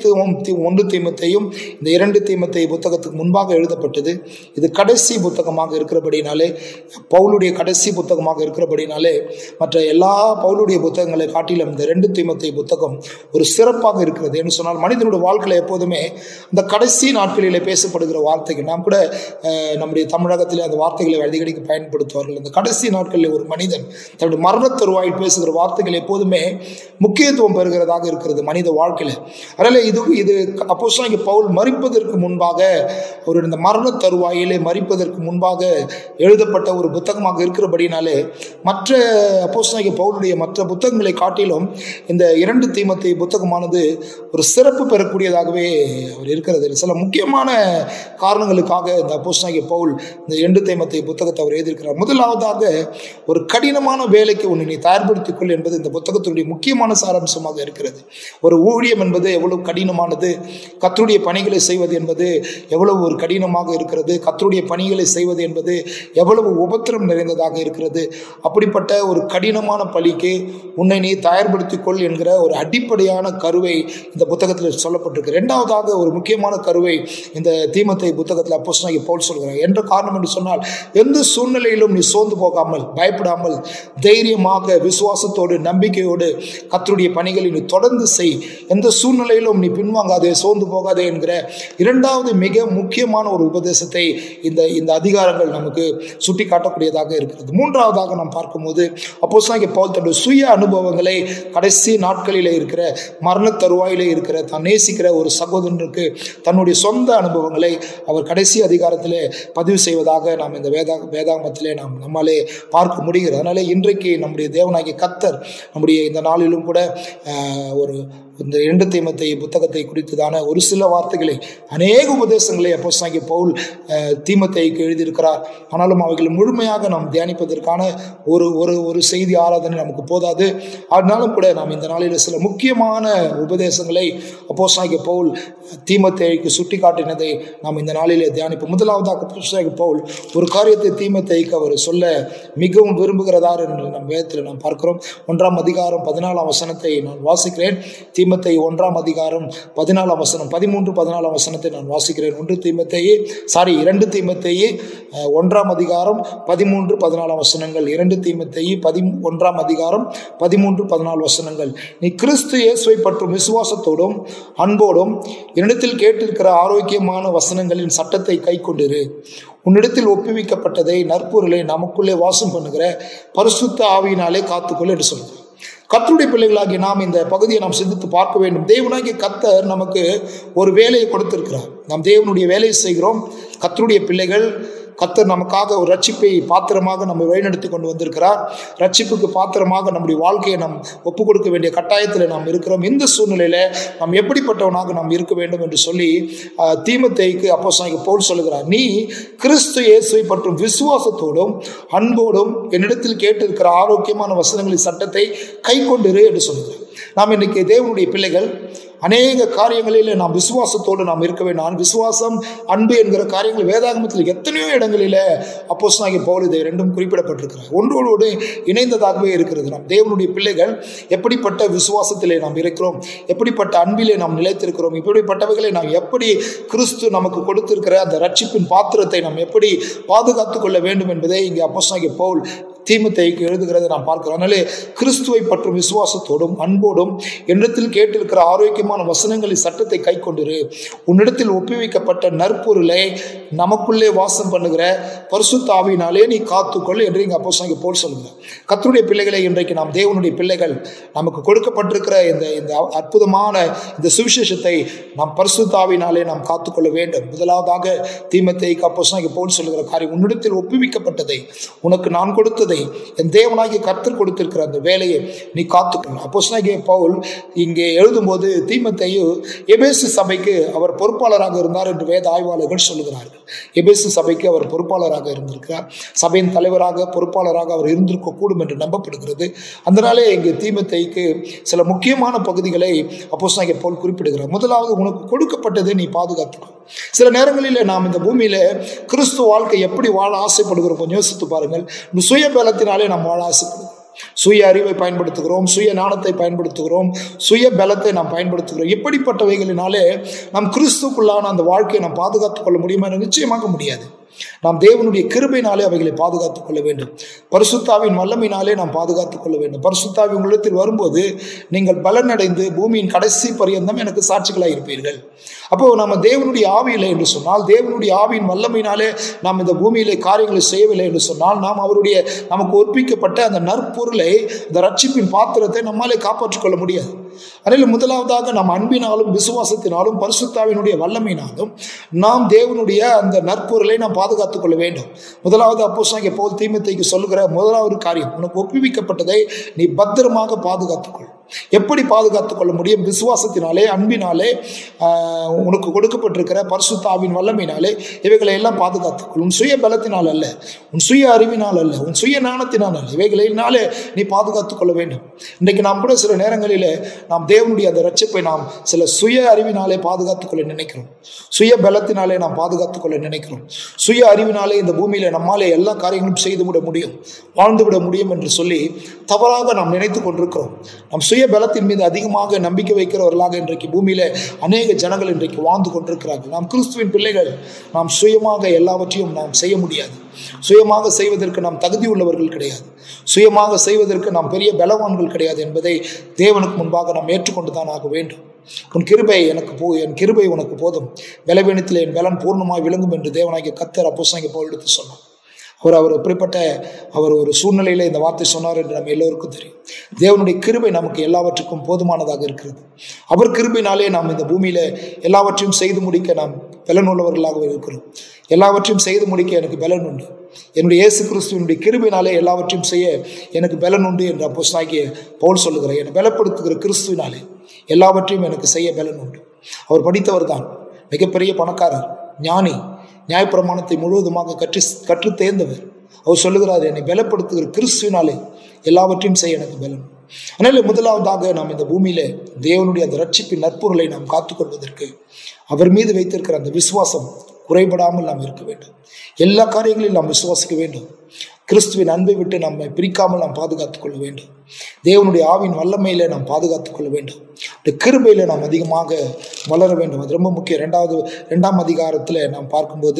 தீ ஒன்று தீமத்தையும் இந்த இரண்டு தீமத்தை புத்தகத்துக்கு முன்பாக எழுதப்பட்டது இது கடைசி புத்தகமாக இருக்கிறபடினாலே பவுலுடைய கடைசி புத்தகமாக இருக்கிறபடினாலே மற்ற எல்லா பவுலுடைய புத்தகங்களை காட்டிலும் இந்த ரெண்டு தீமத்தை புத்தகம் ஒரு சிறப்பாக இருக்கிறது என்று சொன்னால் மனிதனுடைய வாழ்க்கையில் எப்போதுமே இந்த கடைசி நாட்களிலே பேசப்படுகிற வார்த்தைகள் நாம் கூட அஹ், நம்முடைய தமிழகத்திலே அந்த வார்த்தைகளை அடிக்கடிக்கு பயன்படுத்துவார்கள் இந்த கடைசி நாட்களில் ஒரு மனிதன் தன்னுடைய மரணத் தருவாயில் பேசுகிற வார்த்தைகள் எப்போதுமே முக்கியத்துவம் பெறுகிறதாக இருக்கிறது மனித வாழ்க்கையில் அதனால இது இது அப்போ இங்கே பவுல் மறிப்பதற்கு முன்பாக ஒரு இந்த மரண தருவாயிலே மறிப்பதற்கு முன்பாக எழுதப்பட்ட ஒரு புத்தகமாக இருக்கிறபடினாலே மற்ற அப்போ பவுலுடைய மற்ற புத்தகங்களை காட்டிலும் இந்த இரண்டு தீமத்தை புத்தகமானது ஒரு சிறப்பு பெறக்கூடியதாகவே அவர் இருக்கிறது சில முக்கியமான காரணங்களுக்காக இந்த அப்போ பவுல் இந்த இரண்டு தீமத்தை புத்தகத்தை அவர் எழுதியிருக்கிறார் முதலாவதாக ஒரு கடினமான வேலைக்கு உன்னை நீ தயார்படுத்திக் கொள் என்பது இந்த புத்தகத்தினுடைய முக்கியமான சாராம்சமாக இருக்கிறது ஒரு ஊழியம் என்பது எவ்வளவு கடினமானது கத்தருடைய பணிகளை செய்வது என்பது எவ்வளவு ஒரு கடினமாக இருக்கிறது கத்தருடைய பணிகளை செய்வது என்பது எவ்வளவு உபத்திரம் நிறைந்ததாக இருக்கிறது அப்படிப்பட்ட ஒரு கடினமான பலிக்கு உன்னை நீ தயார்படுத்திக் கொள் என்கிற ஒரு அடிப்படையான கருவை இந்த புத்தகத்தில் சொல்லப்பட்டிருக்கு இரண்டாவதாக ஒரு முக்கியமான கருவை இந்த தீமத்தை புத்தகத்தில் அப்போ பவுல் சொல்கிறார் என்ற காரணம் என்று சொன்னால் எந்த சூழ்நிலையிலும் நீ சோர்ந்து போகாமல் பயப்படாமல் தைரியமாக விசுவாசத்தோடு நம்பிக்கையோடு கத்தருடைய பணிகளை நீ தொடர்ந்து செய் எந்த சூழ்நிலையிலும் நீ பின்வாங்காதே சோர்ந்து போகாதே என்கிற இரண்டாவது மிக முக்கியமான ஒரு உபதேசத்தை இந்த இந்த அதிகாரங்கள் நமக்கு சுட்டி காட்டக்கூடியதாக இருக்கிறது மூன்றாவதாக நாம் பார்க்கும்போது அப்போ இங்கே பவுல் தன்னுடைய சுய அனுபவங்களை கடைசி நாட்களிலே இருக்கிற மரண தருவாயிலே இருக்கிற தான் நேசிக்கிற ஒரு சகோதரனுக்கு தன்னுடைய சொந்த அனுபவங்களை அவர் கடைசி அதிகாரத்திலே பதிவு செய்வதாக நாம் இந்த வேதா வேதாகமத்திலே நாம் நம்மாலே பார்க்க முடிகிறது அதனால இன்றைக்கு நம்முடைய தேவனாகிய கத்தர் நம்முடைய இந்த நாளிலும் கூட ஆஹ், ஒரு இந்த இரண்டு தீமத்தை புத்தகத்தை குறித்ததான ஒரு சில வார்த்தைகளை அநேக உபதேசங்களை அப்போ பவுல் ஆஹ், தீமத்தைக்கு எழுதியிருக்கிறார் ஆனாலும் அவைகளை முழுமையாக நாம் தியானிப்பதற்கான ஒரு ஒரு ஒரு செய்தி ஆராதனை நமக்கு போதாது ஆனாலும் கூட நாம் இந்த நாளில் சில முக்கியமான உபதேசங்களை அப்போ பவுல் தீமத்தைக்கு சுட்டி காட்டினதை நாம் இந்த நாளிலே தியானிப்போம் முதலாவதாக அப்போஸ்தலனாகிய பவுல் ஒரு காரியத்தை தீமத்தைக்கு அவர் சொல்ல மிகவும் விரும்புகிறதார் என்று நம் வேதத்தில் நாம் பார்க்கிறோம் ஒன்றாம் அதிகாரம் பதினாலாம் வசனத்தை நான் வாசிக்கிறேன் தீமத்தை ஒன்றாம் அதிகாரம் பதினாலாம் வசனம் பதிமூன்று பதினாலாம் வசனத்தை நான் வாசிக்கிறேன் ஒன்று தீமத்தையே சாரி இரண்டு தீமத்தையே அஹ், ஒன்றாம் அதிகாரம் பதிமூன்று பதினாலாம் வசனங்கள் இரண்டு தீமத்தையே பதி ஒன்றாம் அதிகாரம் பதிமூன்று பதினாலு வசனங்கள் நீ கிறிஸ்து இயேசுவை பற்றும் விசுவாசத்தோடும் அன்போடும் என்னிடத்தில் கேட்டிருக்கிற ஆரோக்கியமான வசனங்களின் சட்டத்தை கை கொண்டிரு உன்னிடத்தில் ஒப்புவிக்கப்பட்டதை நற்பொருளை நமக்குள்ளே வாசம் பண்ணுகிற பரிசுத்த ஆவியினாலே காத்துக்கொள் என்று சொல்கிறார் கத்தருடைய பிள்ளைகளாகி நாம் இந்த பகுதியை நாம் சிந்தித்து பார்க்க வேண்டும் தேவனாகிய கத்தர் நமக்கு ஒரு வேலையை கொடுத்திருக்கிறார் நாம் தேவனுடைய வேலையை செய்கிறோம் கத்தருடைய பிள்ளைகள் கத்தர் நமக்காக ஒரு ரட்சிப்பை பாத்திரமாக நம்ம வழிநடத்தி கொண்டு வந்திருக்கிறார் ரட்சிப்புக்கு பாத்திரமாக நம்முடைய வாழ்க்கையை நாம் ஒப்பு கொடுக்க வேண்டிய கட்டாயத்தில் நாம் இருக்கிறோம் இந்த சூழ்நிலையில நாம் எப்படிப்பட்டவனாக நாம் இருக்க வேண்டும் என்று சொல்லி ஆஹ், தீமத்தேய்க்கு அப்போ பவுல் சொல்லுகிறார் நீ கிறிஸ்து இயேசுவை பற்றும் விசுவாசத்தோடும் அன்போடும் என்னிடத்தில் கேட்டிருக்கிற ஆரோக்கியமான வசனங்களின் சட்டத்தை கை கொண்டிரு என்று சொல்லுகிறார் நாம் இன்னைக்கு தேவனுடைய பிள்ளைகள் அநேக காரியங்களில் நாம் விசுவாசத்தோடு நாம் இருக்க வேண்டும் நான் விசுவாசம் அன்பு என்கிற காரியங்கள் வேதாகமத்தில் எத்தனையோ இடங்களில் அப்போஸ் ஆகிய பவுல் இதை ரெண்டும் குறிப்பிடப்பட்டிருக்கிறார் ஒன்றோடு இணைந்ததாகவே இருக்கிறது நாம் தேவனுடைய பிள்ளைகள் எப்படிப்பட்ட விசுவாசத்திலே நாம் இருக்கிறோம் எப்படிப்பட்ட அன்பிலே நாம் நிலைத்திருக்கிறோம் இப்படிப்பட்டவைகளை நாம் எப்படி கிறிஸ்து நமக்கு கொடுத்திருக்கிற அந்த ரட்சிப்பின் பாத்திரத்தை நாம் எப்படி பாதுகாத்துக் கொள்ள வேண்டும் என்பதை இங்கே அப்போஸ் ஆகிய பவுல் தீமத்தைக்கு எழுதுகிறதை நாம் பார்க்கிறோம் அதனாலே கிறிஸ்துவை பற்றும் விசுவாசத்தோடும் அன்போடும் என்னிடத்தில் கேட்டிருக்கிற ஆரோக்கியமான வசனங்களின் சட்டத்தை கை கொண்டிரு உன்னிடத்தில் ஒப்புவிக்கப்பட்ட நற்பொருளை நமக்குள்ளே வாசம் பண்ணுகிற பரிசுத்த ஆவியினாலே நீ காத்துக்கொள் என்று இங்கே அப்போ இங்கே போல் சொல்லுகிறார் கத்தருடைய பிள்ளைகளை இன்றைக்கு நாம் தேவனுடைய பிள்ளைகள் நமக்கு கொடுக்கப்பட்டிருக்கிற இந்த இந்த அற்புதமான இந்த சுவிசேஷத்தை நாம் பரிசுத்த ஆவியினாலே நாம் காத்துக்கொள்ள வேண்டும் முதலாவதாக தீமத்தை அப்போ இங்கே போல் சொல்லுகிற காரியம் உன்னிடத்தில் ஒப்புவிக்கப்பட்டதை உனக்கு நான் கொடுத்ததை என் தேவனாகிய கர்த்தர் கொடுத்திருக்கிற அந்த வேலையை நீ காத்துக்கணும் அப்போ பவுல் இங்கே எழுதும்போது தீமத்தையும் எபேசு சபைக்கு அவர் பொறுப்பாளராக இருந்தார் என்று வேத ஆய்வாளர்கள் சொல்லுகிறார்கள் எபேசு சபைக்கு அவர் பொறுப்பாளராக இருந்திருக்கிறார் சபையின் தலைவராக பொறுப்பாளராக அவர் இருந்திருக்க கூடும் என்று நம்பப்படுகிறது அதனாலே இங்கே தீமத்தைக்கு சில முக்கியமான பகுதிகளை அப்போ போல் குறிப்பிடுகிறார் முதலாவது உனக்கு கொடுக்கப்பட்டதை நீ பாதுகாத்துக்கோ சில நேரங்களில் நாம் இந்த பூமியில கிறிஸ்து வாழ்க்கை எப்படி வாழ ஆசைப்படுகிறோம் கொஞ்சம் யோசித்து பாருங்கள் இந்த சுய பலத்தினாலே நாம் வாழ ஆசைப்படுகிறோம் சுய அறிவை பயன்படுத்துகிறோம் சுய ஞானத்தை பயன்படுத்துகிறோம் சுய பலத்தை நாம் பயன்படுத்துகிறோம் இப்படிப்பட்டவைகளினாலே நாம் கிறிஸ்துக்குள்ளான அந்த வாழ்க்கையை நாம் பாதுகாத்துக் கொள்ள முடியுமா என நிச்சயமாக முடியாது நாம் தேவனுடைய கிருபையினாலே அவைகளை பாதுகாத்துக் கொள்ள வேண்டும் பரிசுத்தாவின் வல்லமையினாலே நாம் பாதுகாத்துக் கொள்ள வேண்டும் பரிசுத்தாவி உங்களிடத்தில் வரும்போது நீங்கள் பலனடைந்து பூமியின் கடைசி பரியந்தம் எனக்கு சாட்சிகளாக இருப்பீர்கள் அப்போ நம்ம தேவனுடைய ஆவியில்லை என்று சொன்னால் தேவனுடைய ஆவியின் வல்லமையினாலே நாம் இந்த பூமியிலே காரியங்களை செய்யவில்லை என்று சொன்னால் நாம் அவருடைய நமக்கு ஒப்பிக்கப்பட்ட அந்த நற்பொருளை அந்த ரட்சிப்பின் பாத்திரத்தை நம்மாலே காப்பாற்றிக் கொள்ள முடியாது அதில் முதலாவதாக நாம் அன்பினாலும் விசுவாசத்தினாலும் பரிசுத்தாவினுடைய வல்லமையினாலும் நாம் தேவனுடைய அந்த நற்பொருளை நாம் பாதுகாத்துக் கொள்ள வேண்டும் முதலாவது அப்போ சாங்க போல் தீமத்தைக்கு சொல்லுகிற முதலாவது காரியம் உனக்கு ஒப்புவிக்கப்பட்டதை நீ பத்திரமாக பாதுகாத்துக்கொள் எப்படி பாதுகாத்துக் கொள்ள முடியும் விசுவாசத்தினாலே அன்பினாலே ஆஹ், உனக்கு கொடுக்கப்பட்டிருக்கிற பரிசுத்தாவின் வல்லமையினாலே இவைகளை எல்லாம் பாதுகாத்துக்கொள் உன் சுய பலத்தினால் அல்ல உன் சுய அறிவினால் அல்ல உன் சுய ஞானத்தினால் அல்ல இவைகளினாலே நீ பாதுகாத்துக் கொள்ள வேண்டும் இன்றைக்கு நாம் கூட சில நேரங்களிலே நாம் தேவனுடைய அந்த ரட்சிப்பை நாம் சில சுய அறிவினாலே பாதுகாத்துக் கொள்ள நினைக்கிறோம் சுய பலத்தினாலே நாம் பாதுகாத்துக் கொள்ள நினைக்கிறோம் சுய அறிவினாலே இந்த பூமியில நம்மாலே எல்லா காரியங்களும் செய்து விட முடியும் வாழ்ந்து விட முடியும் என்று சொல்லி தவறாக நாம் நினைத்து கொண்டிருக்கிறோம் நம் சுய பலத்தின் மீது அதிகமாக நம்பிக்கை வைக்கிறவர்களாக இன்றைக்கு பூமியில அநேக ஜனங்கள் இன்றைக்கு வாழ்ந்து கொண்டிருக்கிறார்கள் நாம் கிறிஸ்துவின் பிள்ளைகள் நாம் சுயமாக எல்லாவற்றையும் நாம் செய்ய முடியாது சுயமாக செய்வதற்கு நாம் தகுதி உள்ளவர்கள் கிடையாது சுயமாக செய்வதற்கு நாம் பெரிய பலவான்கள் கிடையாது என்பதை தேவனுக்கு முன்பாக நாம் ஏற்றுக்கொண்டு தான் ஆக வேண்டும் உன் கிருபை எனக்கு போ என் கிருபை உனக்கு போதும் பலவீனத்தில் என் பலன் பூர்ணமாய் விளங்கும் என்று தேவனாகிய கத்தர் அப்போஸ்தலனாகிய பவுல் எடுத்து சொன்னார் அவர் அவர் எப்படிப்பட்ட அவர் ஒரு சூழ்நிலையில் இந்த வார்த்தை சொன்னார் என்று நம்ம எல்லோருக்கும் தெரியும் தேவனுடைய கிருபை நமக்கு எல்லாவற்றுக்கும் போதுமானதாக இருக்கிறது அவர் கிருபையினாலே நாம் இந்த பூமியில எல்லாவற்றையும் செய்து முடிக்க நாம் பலன் உள்ளவர்களாக இருக்கிறோம் எல்லாவற்றையும் செய்து முடிக்க எனக்கு பலன் உண்டு என்னுடைய இயேசு கிறிஸ்துவனுடைய கிருபையினாலே எல்லாவற்றையும் செய்ய எனக்கு பலன் உண்டு என்று அப்போ சாகிய பவுல் சொல்லுகிறார் என்னை பலப்படுத்துகிற கிறிஸ்துவினாலே எல்லாவற்றையும் எனக்கு செய்ய பலன் உண்டு அவர் படித்தவர் தான் மிகப்பெரிய பணக்காரர் ஞானி நியாயப்பிரமாணத்தை முழுவதுமாக கற்று கற்று தேர்ந்தவர் அவர் சொல்லுகிறார் என்னை பலப்படுத்துகிற கிறிஸ்துவினாலே எல்லாவற்றையும் செய்ய எனக்கு பலன் அதனால முதலாவதாக நாம் இந்த பூமியில தேவனுடைய அந்த ரட்சிப்பின் நற்பொருளை நாம் காத்துக்கொள்வதற்கு அவர் மீது வைத்திருக்கிற அந்த விசுவாசம் குறைபடாமல் நாம் இருக்க வேண்டும் எல்லா காரியங்களிலும் நாம் விசுவாசிக்க வேண்டும் கிறிஸ்துவின் அன்பை விட்டு நம்மை பிரிக்காமல் நாம் பாதுகாத்துக் கொள்ள வேண்டும் தேவனுடைய ஆவின் வல்லமையில நாம் பாதுகாத்துக் கொள்ள வேண்டும் இந்த கிருபையில நாம் அதிகமாக வளர வேண்டும் அது ரொம்ப முக்கியம் ரெண்டாவது ரெண்டாம் அதிகாரத்தில் நாம் பார்க்கும்போது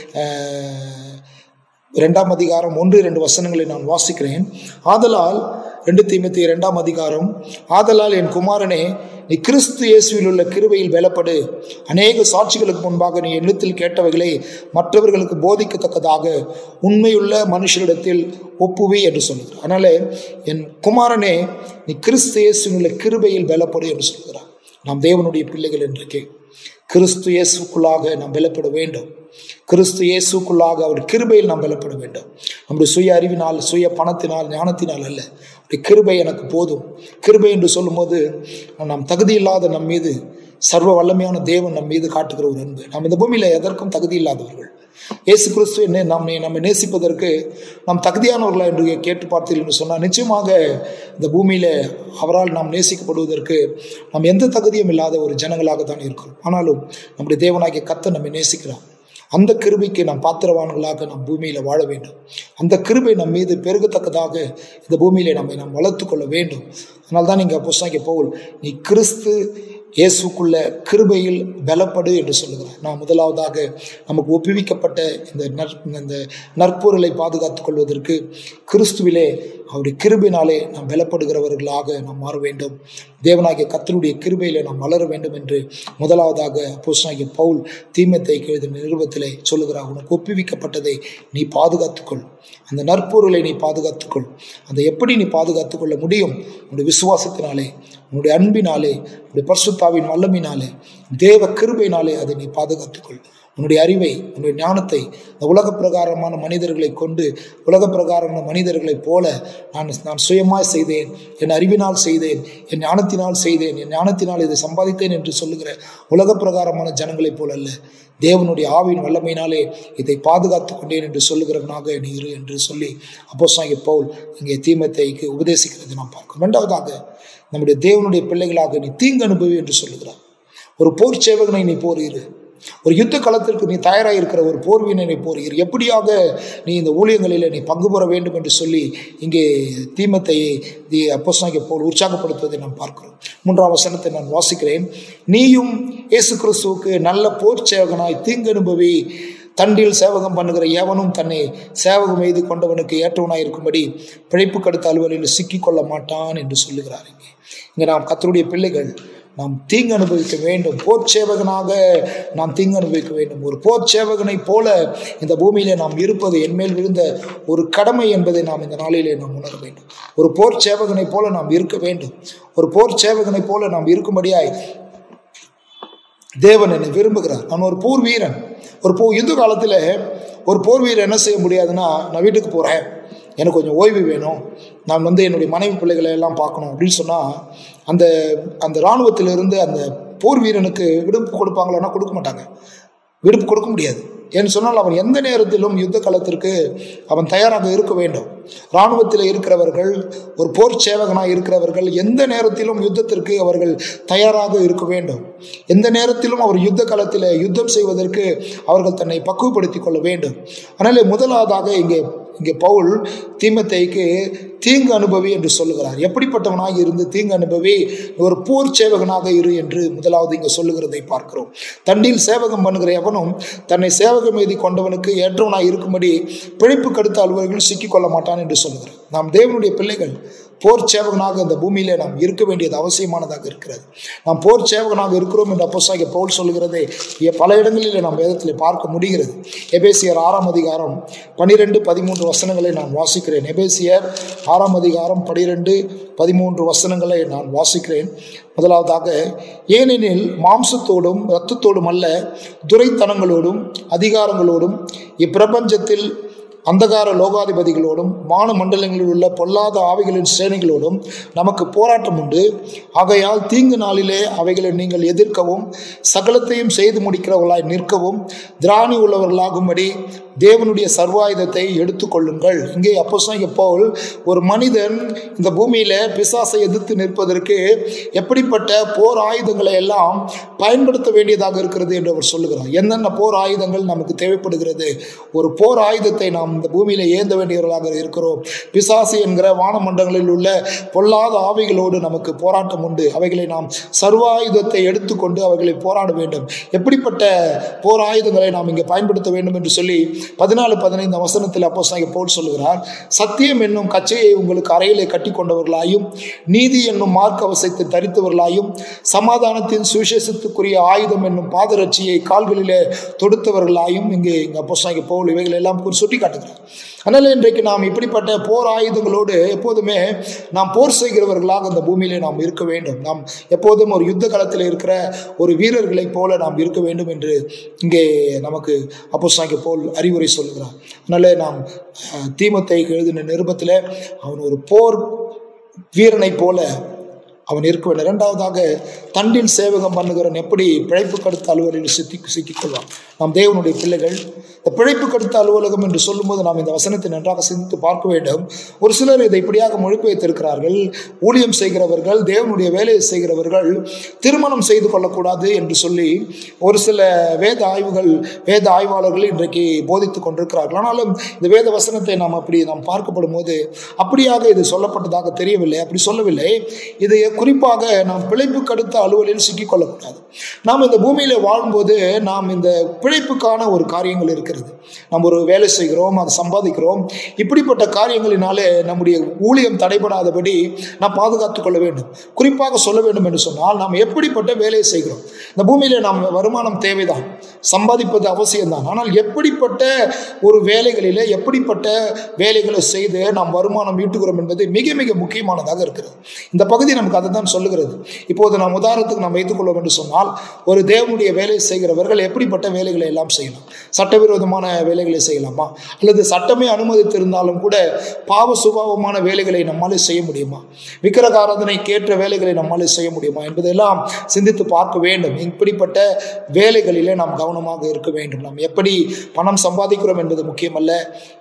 ஆஹ், இரண்டாம் அதிகாரம் ஒன்று இரண்டு வசனங்களை நான் வாசிக்கிறேன் ஆதலால் ரெண்டு தீமத்தி இரண்டாம் அதிகாரம் ஆதலால் என் குமாரனே நீ கிறிஸ்து இயேசுவில் உள்ள கிருபையில் பலப்படு அநேக சாட்சிகளுக்கு முன்பாக நீ எழுத்தில் கேட்டவைகளை மற்றவர்களுக்கு போதிக்கத்தக்கதாக உண்மையுள்ள மனுஷரிடத்தில் ஒப்புவி என்று சொல்லுகிறார் அதனால என் குமாரனே நீ கிறிஸ்து இயேசுவில் உள்ள கிருபையில் பலப்படு என்று சொல்கிறார் நாம் தேவனுடைய பிள்ளைகள் இன்றைக்கு கிறிஸ்து இயேசுக்குள்ளாக நாம் பலப்பட வேண்டும் கிறிஸ்து இயேசுக்குள்ளாக அவர் கிருபையில் நாம் பலப்பட வேண்டும் நம்முடைய சுய அறிவினால் சுய பணத்தினால் ஞானத்தினால் அல்ல அவருடைய கிருபை எனக்கு போதும் கிருபை என்று சொல்லும்போது நாம் தகுதி இல்லாத நம் மீது சர்வ வல்லமையான தேவன் நம் மீது காட்டுகிற ஒரு அன்பு நாம் இந்த பூமியில எதற்கும் தகுதி இல்லாதவர்கள் இயேசு கிறிஸ்து என்ன நாம் நம்மை நேசிப்பதற்கு நாம் தகுதியானவர்களா என்று கேட்டு பார்த்தீர்கள் என்று சொன்னால் நிச்சயமாக இந்த பூமியில அவரால் நாம் நேசிக்கப்படுவதற்கு நாம் எந்த தகுதியும் இல்லாத ஒரு ஜனங்களாக தான் இருக்கிறோம் ஆனாலும் நம்முடைய தேவனாகிய கத்த நம்மை நேசிக்கிறார் அந்த கிருபைக்கு நாம் பாத்திரவான்களாக நாம் பூமியில வாழ வேண்டும் அந்த கிருபை நம் மீது பெருகத்தக்கதாக இந்த பூமியிலே நம்மை நாம் வளர்த்து கொள்ள வேண்டும் அதனால தான் நீங்கள் புஸ்தக பவுல் நீ கிறிஸ்து இயேசுக்குள்ள கிருபையில் பலப்படு என்று சொல்லுகிறார் நான் முதலாவதாக நமக்கு ஒப்புவிக்கப்பட்ட இந்த நற் இந்த நற்பொருளை பாதுகாத்துக் கொள்வதற்கு கிறிஸ்துவிலே அவருடைய கிருபையினாலே நாம் பலப்படுகிறவர்களாக நாம் மாற வேண்டும் தேவனாகிய கத்தருடைய கிருபையிலே நாம் வளர வேண்டும் என்று முதலாவதாக அப்போஸ்தலனாகிய பவுல் தீமத்தை எழுதின நிருபத்திலே சொல்லுகிறார் உனக்கு ஒப்புவிக்கப்பட்டதை நீ பாதுகாத்துக்கொள் அந்த நற்பொருளை நீ பாதுகாத்துக்கொள் அதை எப்படி நீ பாதுகாத்துக் கொள்ள முடியும் உன்னுடைய விசுவாசத்தினாலே உன்னுடைய அன்பினாலே உன்னுடைய பரிசுத்தாவின் வல்லமினாலே தேவ கிருபையினாலே அதை நீ பாதுகாத்துக்கொள் உன்னுடைய அறிவை உன்னுடைய ஞானத்தை இந்த உலக பிரகாரமான மனிதர்களை கொண்டு உலக பிரகாரமான மனிதர்களைப் போல நான் நான் சுயமாய் செய்தேன் என் அறிவினால் செய்தேன் என் ஞானத்தினால் செய்தேன் என் ஞானத்தினால் இதை சம்பாதித்தேன் என்று சொல்லுகிற உலக பிரகாரமான ஜனங்களைப் போல அல்ல தேவனுடைய ஆவின் வல்லமையினாலே இதை பாதுகாத்துக் கொண்டேன் என்று சொல்லுகிறவனாக நீ இரு என்று சொல்லி அப்போ சாங்கி பவுல் இங்கே தீமத்தைக்கு உபதேசிக்கிறது நாம் பார்க்கிறோம் இரண்டாவதாக நம்முடைய தேவனுடைய பிள்ளைகளாக நீ தீங்கு அனுபவி என்று சொல்லுகிறார் ஒரு போர் சேவகனை நீ போர் இரு ஒரு யுத்த களத்திற்கு நீ தயாராக இருக்கிற ஒரு போர் வீரனை போறீர் எப்படியாக நீ இந்த ஊழியங்களில் நீ பங்கு பெற வேண்டும் என்று சொல்லி இங்கே தீமத்தை தி அப்போஸ்தலனாகிய போல் உற்சாகப்படுத்துவதை நாம் பார்க்கிறோம் மூன்றாம் வசனத்தை நான் வாசிக்கிறேன் நீயும் இயேசு கிறிஸ்துவுக்கு நல்ல போர் சேவகனாய் தீங்கு அனுபவி தண்டில் சேவகம் பண்ணுகிற எவனும் தன்னை சேவகம் எய்து கொண்டவனுக்கு ஏற்றவனாய் இருக்கும்படி பிழைப்பு கடுத்த அலுவலில் சிக்கிக்கொள்ள மாட்டான் என்று சொல்லுகிறார் இங்கே இங்கே நாம் கத்தருடைய பிள்ளைகள் நாம் தீங்கு அனுபவிக்க வேண்டும் போர் சேவகனாக நாம் தீங்கு அனுபவிக்க வேண்டும் ஒரு போர் சேவகனைப் போல இந்த பூமியிலே நாம் இருப்பது என்மேல் விழுந்த ஒரு கடமை என்பதை நாம் இந்த நாளிலே நாம் உணர வேண்டும் ஒரு போர் சேவகனைப் போல நாம் இருக்க வேண்டும் ஒரு போர் சேவகனைப் போல நாம் இருக்கும்படியாய் தேவன் என்னை விரும்புகிறார் நான் ஒரு போர் வீரன் ஒரு போ யுத்த காலத்தில் ஒரு போர் வீரன் என்ன செய்ய முடியாதுன்னா நான் வீட்டுக்கு போகிறேன் எனக்கு கொஞ்சம் ஓய்வு வேணும் நான் வந்து என்னுடைய மனைவி பிள்ளைகளை எல்லாம் பார்க்கணும் அப்படின்னு சொன்னால் அந்த அந்த இராணுவத்திலிருந்து அந்த போர் வீரனுக்கு விடுப்பு கொடுப்பாங்களான்னா கொடுக்க மாட்டாங்க விடுப்பு கொடுக்க முடியாது ஏன்னு சொன்னால் அவன் எந்த நேரத்திலும் யுத்த களத்திற்கு அவன் தயாராக இருக்க வேண்டும் இராணுவத்தில் இருக்கிறவர்கள் ஒரு போர் சேவகனாக இருக்கிறவர்கள் எந்த நேரத்திலும் யுத்தத்திற்கு அவர்கள் தயாராக இருக்க வேண்டும் எந்த நேரத்திலும் அவர் யுத்த களத்தில் யுத்தம் செய்வதற்கு அவர்கள் தன்னை பக்குவப்படுத்திக் கொள்ள வேண்டும் அதனாலே முதலாவதாக இங்கே இங்கே பவுல் தீமத்தைக்கு தீங்கு அனுபவி என்று சொல்லுகிறார் எப்படிப்பட்டவனாக இருந்து தீங்கு அனுபவி ஒரு போர் சேவகனாக இரு என்று முதலாவது இங்கே சொல்லுகிறதை பார்க்கிறோம் தண்டில் சேவகம் பண்ணுகிற எவனும் தன்னை சேவகம் எழுதி கொண்டவனுக்கு ஏற்றவனாக இருக்கும்படி பிழைப்பு கடுத்த அலுவலர்கள் சிக்கிக்கொள்ள மாட்டான் என்று சொல்லுகிறார் நாம் தேவனுடைய பிள்ளைகள் போர் சேவகனாக இந்த பூமியிலே நாம் இருக்க வேண்டியது அவசியமானதாக இருக்கிறது நாம் போர் சேவகனாக இருக்கிறோம் என்று அப்போஸ்தலனாகிய பவுல் சொல்லுகிறதை இங்கே பல இடங்களிலே நாம் வேதத்தில் பார்க்க முடிகிறது எபேசியர் ஆறாம் அதிகாரம் பனிரெண்டு பதிமூன்று வசனங்களை நான் வாசிக்கிறேன் எபேசியர் ஆறாம் அதிகாரம் பனிரெண்டு பதிமூன்று வசனங்களை நான் வாசிக்கிறேன் முதலாவதாக ஏனெனில் மாம்சத்தோடும் இரத்தத்தோடும் அல்ல துரைத்தனங்களோடும் அதிகாரங்களோடும் இப்பிரபஞ்சத்தில் அந்தகார லோகாதிபதிகளோடும் வான மண்டலங்களில் உள்ள பொல்லாத ஆவிகளின் சேனைகளோடும் நமக்கு போராட்டம் உண்டு ஆகையால் தீங்கு நாளிலே அவைகளை நீங்கள் எதிர்க்கவும் சகலத்தையும் செய்து முடிக்கிறவர்களாய் நிற்கவும் திராணி உள்ளவர்களாகும்படி தேவனுடைய சர்வாயுதத்தை எடுத்துக்கொள்ளுங்கள் இங்கே அப்போ போல் ஒரு மனிதன் இந்த பூமியில பிசாசை எதிர்த்து நிற்பதற்கு எப்படிப்பட்ட போர் ஆயுதங்களை எல்லாம் பயன்படுத்த வேண்டியதாக இருக்கிறது என்று அவர் சொல்லுகிறார் என்னென்ன போர் ஆயுதங்கள் நமக்கு தேவைப்படுகிறது ஒரு போர் ஆயுதத்தை நாம் இந்த பூமியில ஏந்த வேண்டியவர்களாக இருக்கிறோம் பிசாசு என்கிற வானமண்டங்களில் உள்ள பொல்லாத ஆவிகளோடு நமக்கு போராட்டம் உண்டு அவைகளை நாம் சர்வாயுதத்தை எடுத்துக்கொண்டு அவைகளை போராட வேண்டும் எப்படிப்பட்ட போர் ஆயுதங்களை நாம் இங்கே பயன்படுத்த வேண்டும் என்று சொல்லி பதினாலு பதினைந்து வசனத்தில் அப்போ போல் சொல்லுகிறார் சத்தியம் என்னும் கச்சையை உங்களுக்கு அறையிலே கட்டி கொண்டவர்களாயும் நீதி என்னும் மார்க்க அவசத்தை தரித்தவர்களாயும் சமாதானத்தின் சுவிசேஷத்துக்குரிய ஆயுதம் என்னும் பாதரட்சியை கால்களிலே தொடுத்தவர்களாயும் இங்கே இங்கே அப்போ போல் இவைகள் எல்லாம் சுட்டி காட்டுகிறார் அதனால் இன்றைக்கு நாம் இப்படிப்பட்ட போர் ஆயுதங்களோடு எப்போதுமே நாம் போர் செய்கிறவர்களாக இந்த பூமியிலே நாம் இருக்க வேண்டும் நாம் எப்போதும் ஒரு யுத்த காலத்தில் இருக்கிற ஒரு வீரர்களைப் போல நாம் இருக்க வேண்டும் என்று இங்கே நமக்கு அப்போ போல் அறிவுரை சொல்லுகிறார் அதனால் நாம் அஹ், தீமோத்தேயுக்கு எழுதின நிருபத்தில் அவன் ஒரு போர் வீரனைப் போல அவன் இருக்க வேண்டும் இரண்டாவதாக தண்டில் சேவகம் பண்ணுகிறவன் எப்படி பிழைப்பு கடுத்த அலுவலில் சித்தி சிக்கிக்கொள்வான் நாம் தேவனுடைய பிள்ளைகள் இந்த பிழைப்பு கடுத்த அலுவலகம் என்று சொல்லும்போது நாம் இந்த வசனத்தை நன்றாக சிந்தித்து பார்க்க வேண்டும் ஒரு சிலர் இதை இப்படியாக மொழிபெயர்த்திருக்கிறார்கள் ஊழியம் செய்கிறவர்கள் தேவனுடைய வேலையை செய்கிறவர்கள் திருமணம் செய்து கொள்ளக்கூடாது என்று சொல்லி ஒரு சில வேத ஆய்வுகள் வேத ஆய்வாளர்கள் இன்றைக்கு போதித்துக் கொண்டிருக்கிறார்கள் ஆனாலும் இந்த வேத வசனத்தை நாம் அப்படி நாம் பார்க்கப்படும் போது அப்படியாக இது சொல்லப்பட்டதாக தெரியவில்லை அப்படி சொல்லவில்லை இது குறிப்பாக நாம் பிழைப்பு கடுத்த அலுவலில் சிக்கிக்கொள்ளக்கூடாது நாம் இந்த பூமியில வாழும்போது நாம் இந்த பிழைப்புக்கான ஒரு காரியங்கள் இருக்கிறது நாம் ஒரு வேலை செய்கிறோம் அதை சம்பாதிக்கிறோம் இப்படிப்பட்ட காரியங்களினாலே நம்முடைய ஊழியம் தடைபடாதபடி நாம் பாதுகாத்துக் கொள்ள வேண்டும் குறிப்பாக சொல்ல வேண்டும் என்று சொன்னால் நாம் எப்படிப்பட்ட வேலையை செய்கிறோம் இந்த பூமியில நாம் வருமானம் தேவைதான் சம்பாதிப்பது அவசியம்தான் ஆனால் எப்படிப்பட்ட ஒரு வேலைகளிலே எப்படிப்பட்ட வேலைகளை செய்து நாம் வருமானம் ஈட்டுகிறோம் என்பது மிக மிக முக்கியமானதாக இருக்கிறது இந்த பகுதி நமக்கு அதை தான் சொல்லுகிறது இப்போது நாம் உதாரணத்துக்கு நாம் வைத்துக்கொள்வோம் என்று சொன்னால் ஒரு தேவனுடைய வேலை செய்கிறவர்கள் எப்படிப்பட்ட வேலைகளை எல்லாம் செய்யலாம் சட்டவிரோதமான வேலைகளை செய்யலாமா அல்லது சட்டமே அனுமதித்திருந்தாலும் கூட பாவ சுபாவமான வேலைகளை நம்மாலே செய்ய முடியுமா விக்கிரகாராதனை கேட்ட வேலைகளை நம்மாலே செய்ய முடியுமா என்பதெல்லாம் சிந்தித்து பார்க்க வேண்டும் இப்படிப்பட்ட வேலைகளிலே நாம் கவனமாக இருக்க வேண்டும் நாம் எப்படி பணம் சம்பாதிக்கிறோம் என்பது முக்கியமல்ல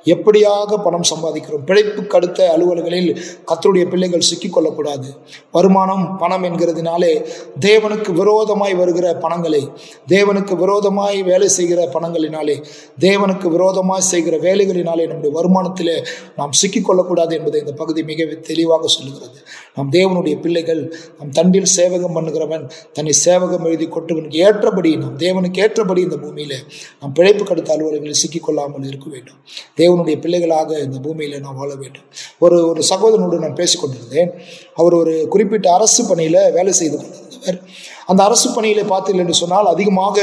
எப்படியாக பணம் சம்பாதிக்கிறோம் பிழைப்புக்கு அடுத்த அலுவல்களில் கத்தருடைய பிள்ளைகள் சிக்கிக்கொள்ளக்கூடாது வருமான வருமானம் பணம் என்கிறதுனாலே தேவனுக்கு விரோதமாய் வருகிற பணங்களை தேவனுக்கு விரோதமாய் வேலை செய்கிற பணங்களினாலே தேவனுக்கு விரோதமாய் செய்கிற வேலைகளினாலே நம்முடைய வருமானத்திலே நாம் சிக்கிக்கொள்ளக்கூடாது என்பதை இந்த பகுதி மிக தெளிவாக சொல்லுகிறது நாம் தேவனுடைய பிள்ளைகள் நம் தண்டில் சேவகம் பண்ணுகிறவன் தன்னை சேவகம் எழுதி கொட்டவனுக்கு ஏற்றபடி நாம் தேவனுக்கு ஏற்றபடி இந்த பூமியில நாம் பிழைப்பு கடுத்த அலுவலர்களில் சிக்கிக்கொள்ளாமல் இருக்க வேண்டும் தேவனுடைய பிள்ளைகளாக இந்த பூமியில நாம் வாழ வேண்டும் ஒரு ஒரு சகோதரனோடு நான் பேசிக் கொண்டிருந்தேன் அவர் ஒரு குறிப்பிட்ட அரசு பணியில வேலை செய்து கொண்டிருந்தவர் அந்த அரசு பணியில பார்த்தீர்கள் என்று சொன்னால் அதிகமாக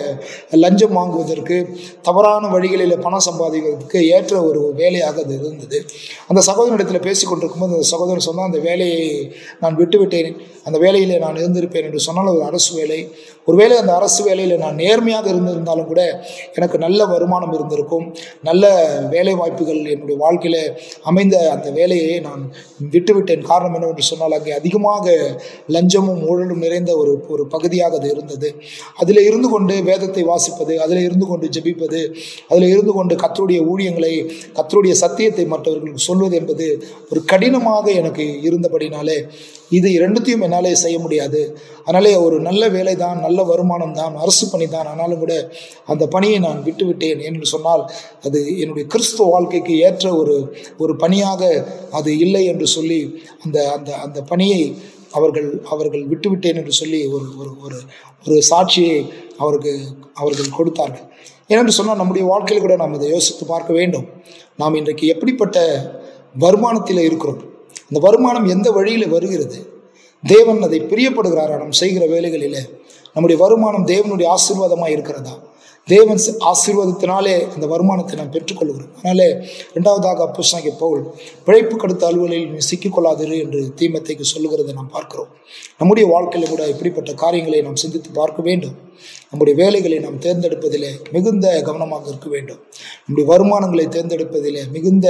லஞ்சம் வாங்குவதற்கு தவறான வழிகளில் பணம் சம்பாதிக்கிறதுக்கு ஏற்ற ஒரு வேலையாக அது இருந்தது அந்த சகோதரனிடத்தில் பேசி கொண்டிருக்கும்போது அந்த சகோதரன் சொன்னால் அந்த வேலையை நான் விட்டுவிட்டேன் அந்த வேலையில் நான் இருந்திருப்பேன் என்று சொன்னால் ஒரு அரசு வேலை ஒருவேளை அந்த அரசு வேலையில் நான் நேர்மையாக இருந்திருந்தாலும் கூட எனக்கு நல்ல வருமானம் இருந்திருக்கும் நல்ல வேலை வாய்ப்புகள் என்னுடைய வாழ்க்கையில் அமைந்த அந்த வேலையை நான் விட்டுவிட்டேன் காரணம் என்னவென்று சொன்னால் அங்கே அதிகமாக லஞ்சமும் ஊழலும் நிறைந்த ஒரு ஒரு பகுதியாக அது இருந்தது அதில் இருந்து கொண்டு வேதத்தை வாசிப்பது அதில் இருந்து கொண்டு ஜெபிப்பது அதில் இருந்து கொண்டு கத்தருடைய ஊழியங்களை கத்தருடைய சத்தியத்தை மற்றவர்களுக்கு சொல்வது என்பது ஒரு கடினமாக எனக்கு இருந்தபடினாலே இது இரண்டுத்தையும் என்னாலே செய்ய முடியாது அதனாலே ஒரு நல்ல வேலை தான் நல்ல வருமானம் தான் அரசு பணி தான் ஆனாலும் கூட அந்த பணியை நான் விட்டுவிட்டேன் என்று சொன்னால் அது என்னுடைய கிறிஸ்துவ வாழ்க்கைக்கு ஏற்ற ஒரு ஒரு பணியாக அது இல்லை என்று சொல்லி அந்த அந்த அந்த பணியை அவர்கள் அவர்கள் விட்டுவிட்டேன் என்று சொல்லி ஒரு ஒரு ஒரு ஒரு சாட்சியை அவருக்கு அவர்கள் கொடுத்தார்கள் ஏனென்று சொன்னால் நம்முடைய வாழ்க்கையில் கூட நாம் அதை யோசித்து பார்க்க வேண்டும் நாம் இன்றைக்கு எப்படிப்பட்ட வருமானத்தில் இருக்கிறோம் அந்த வருமானம் எந்த வழியில் வருகிறது தேவன் அதை பிரியப்படுகிறாரா நாம் செய்கிற வேலைகளில் நம்முடைய வருமானம் தேவனுடைய ஆசீர்வாதமாக இருக்கிறதா தேவன் ஆசீர்வாதத்தினாலே அந்த வருமானத்தை நாம் பெற்றுக்கொள்கிறோம் அதனாலே இரண்டாவதாக அப்போஸ்தாகிய பவுல் பிழைப்பு கடுத்த அலுவலில் நீ சிக்கிக்கொள்ளாதிரு என்று தீமத்தைக்கு சொல்லுகிறதை நாம் பார்க்கிறோம் நம்முடைய வாழ்க்கையில் கூட இப்படிப்பட்ட காரியங்களை நாம் சிந்தித்து பார்க்க வேண்டும் நம்முடைய வேலைகளை நாம் தேர்ந்தெடுப்பதிலே மிகுந்த கவனமாக இருக்க வேண்டும் நம்முடைய வருமானங்களை தேர்ந்தெடுப்பதிலே மிகுந்த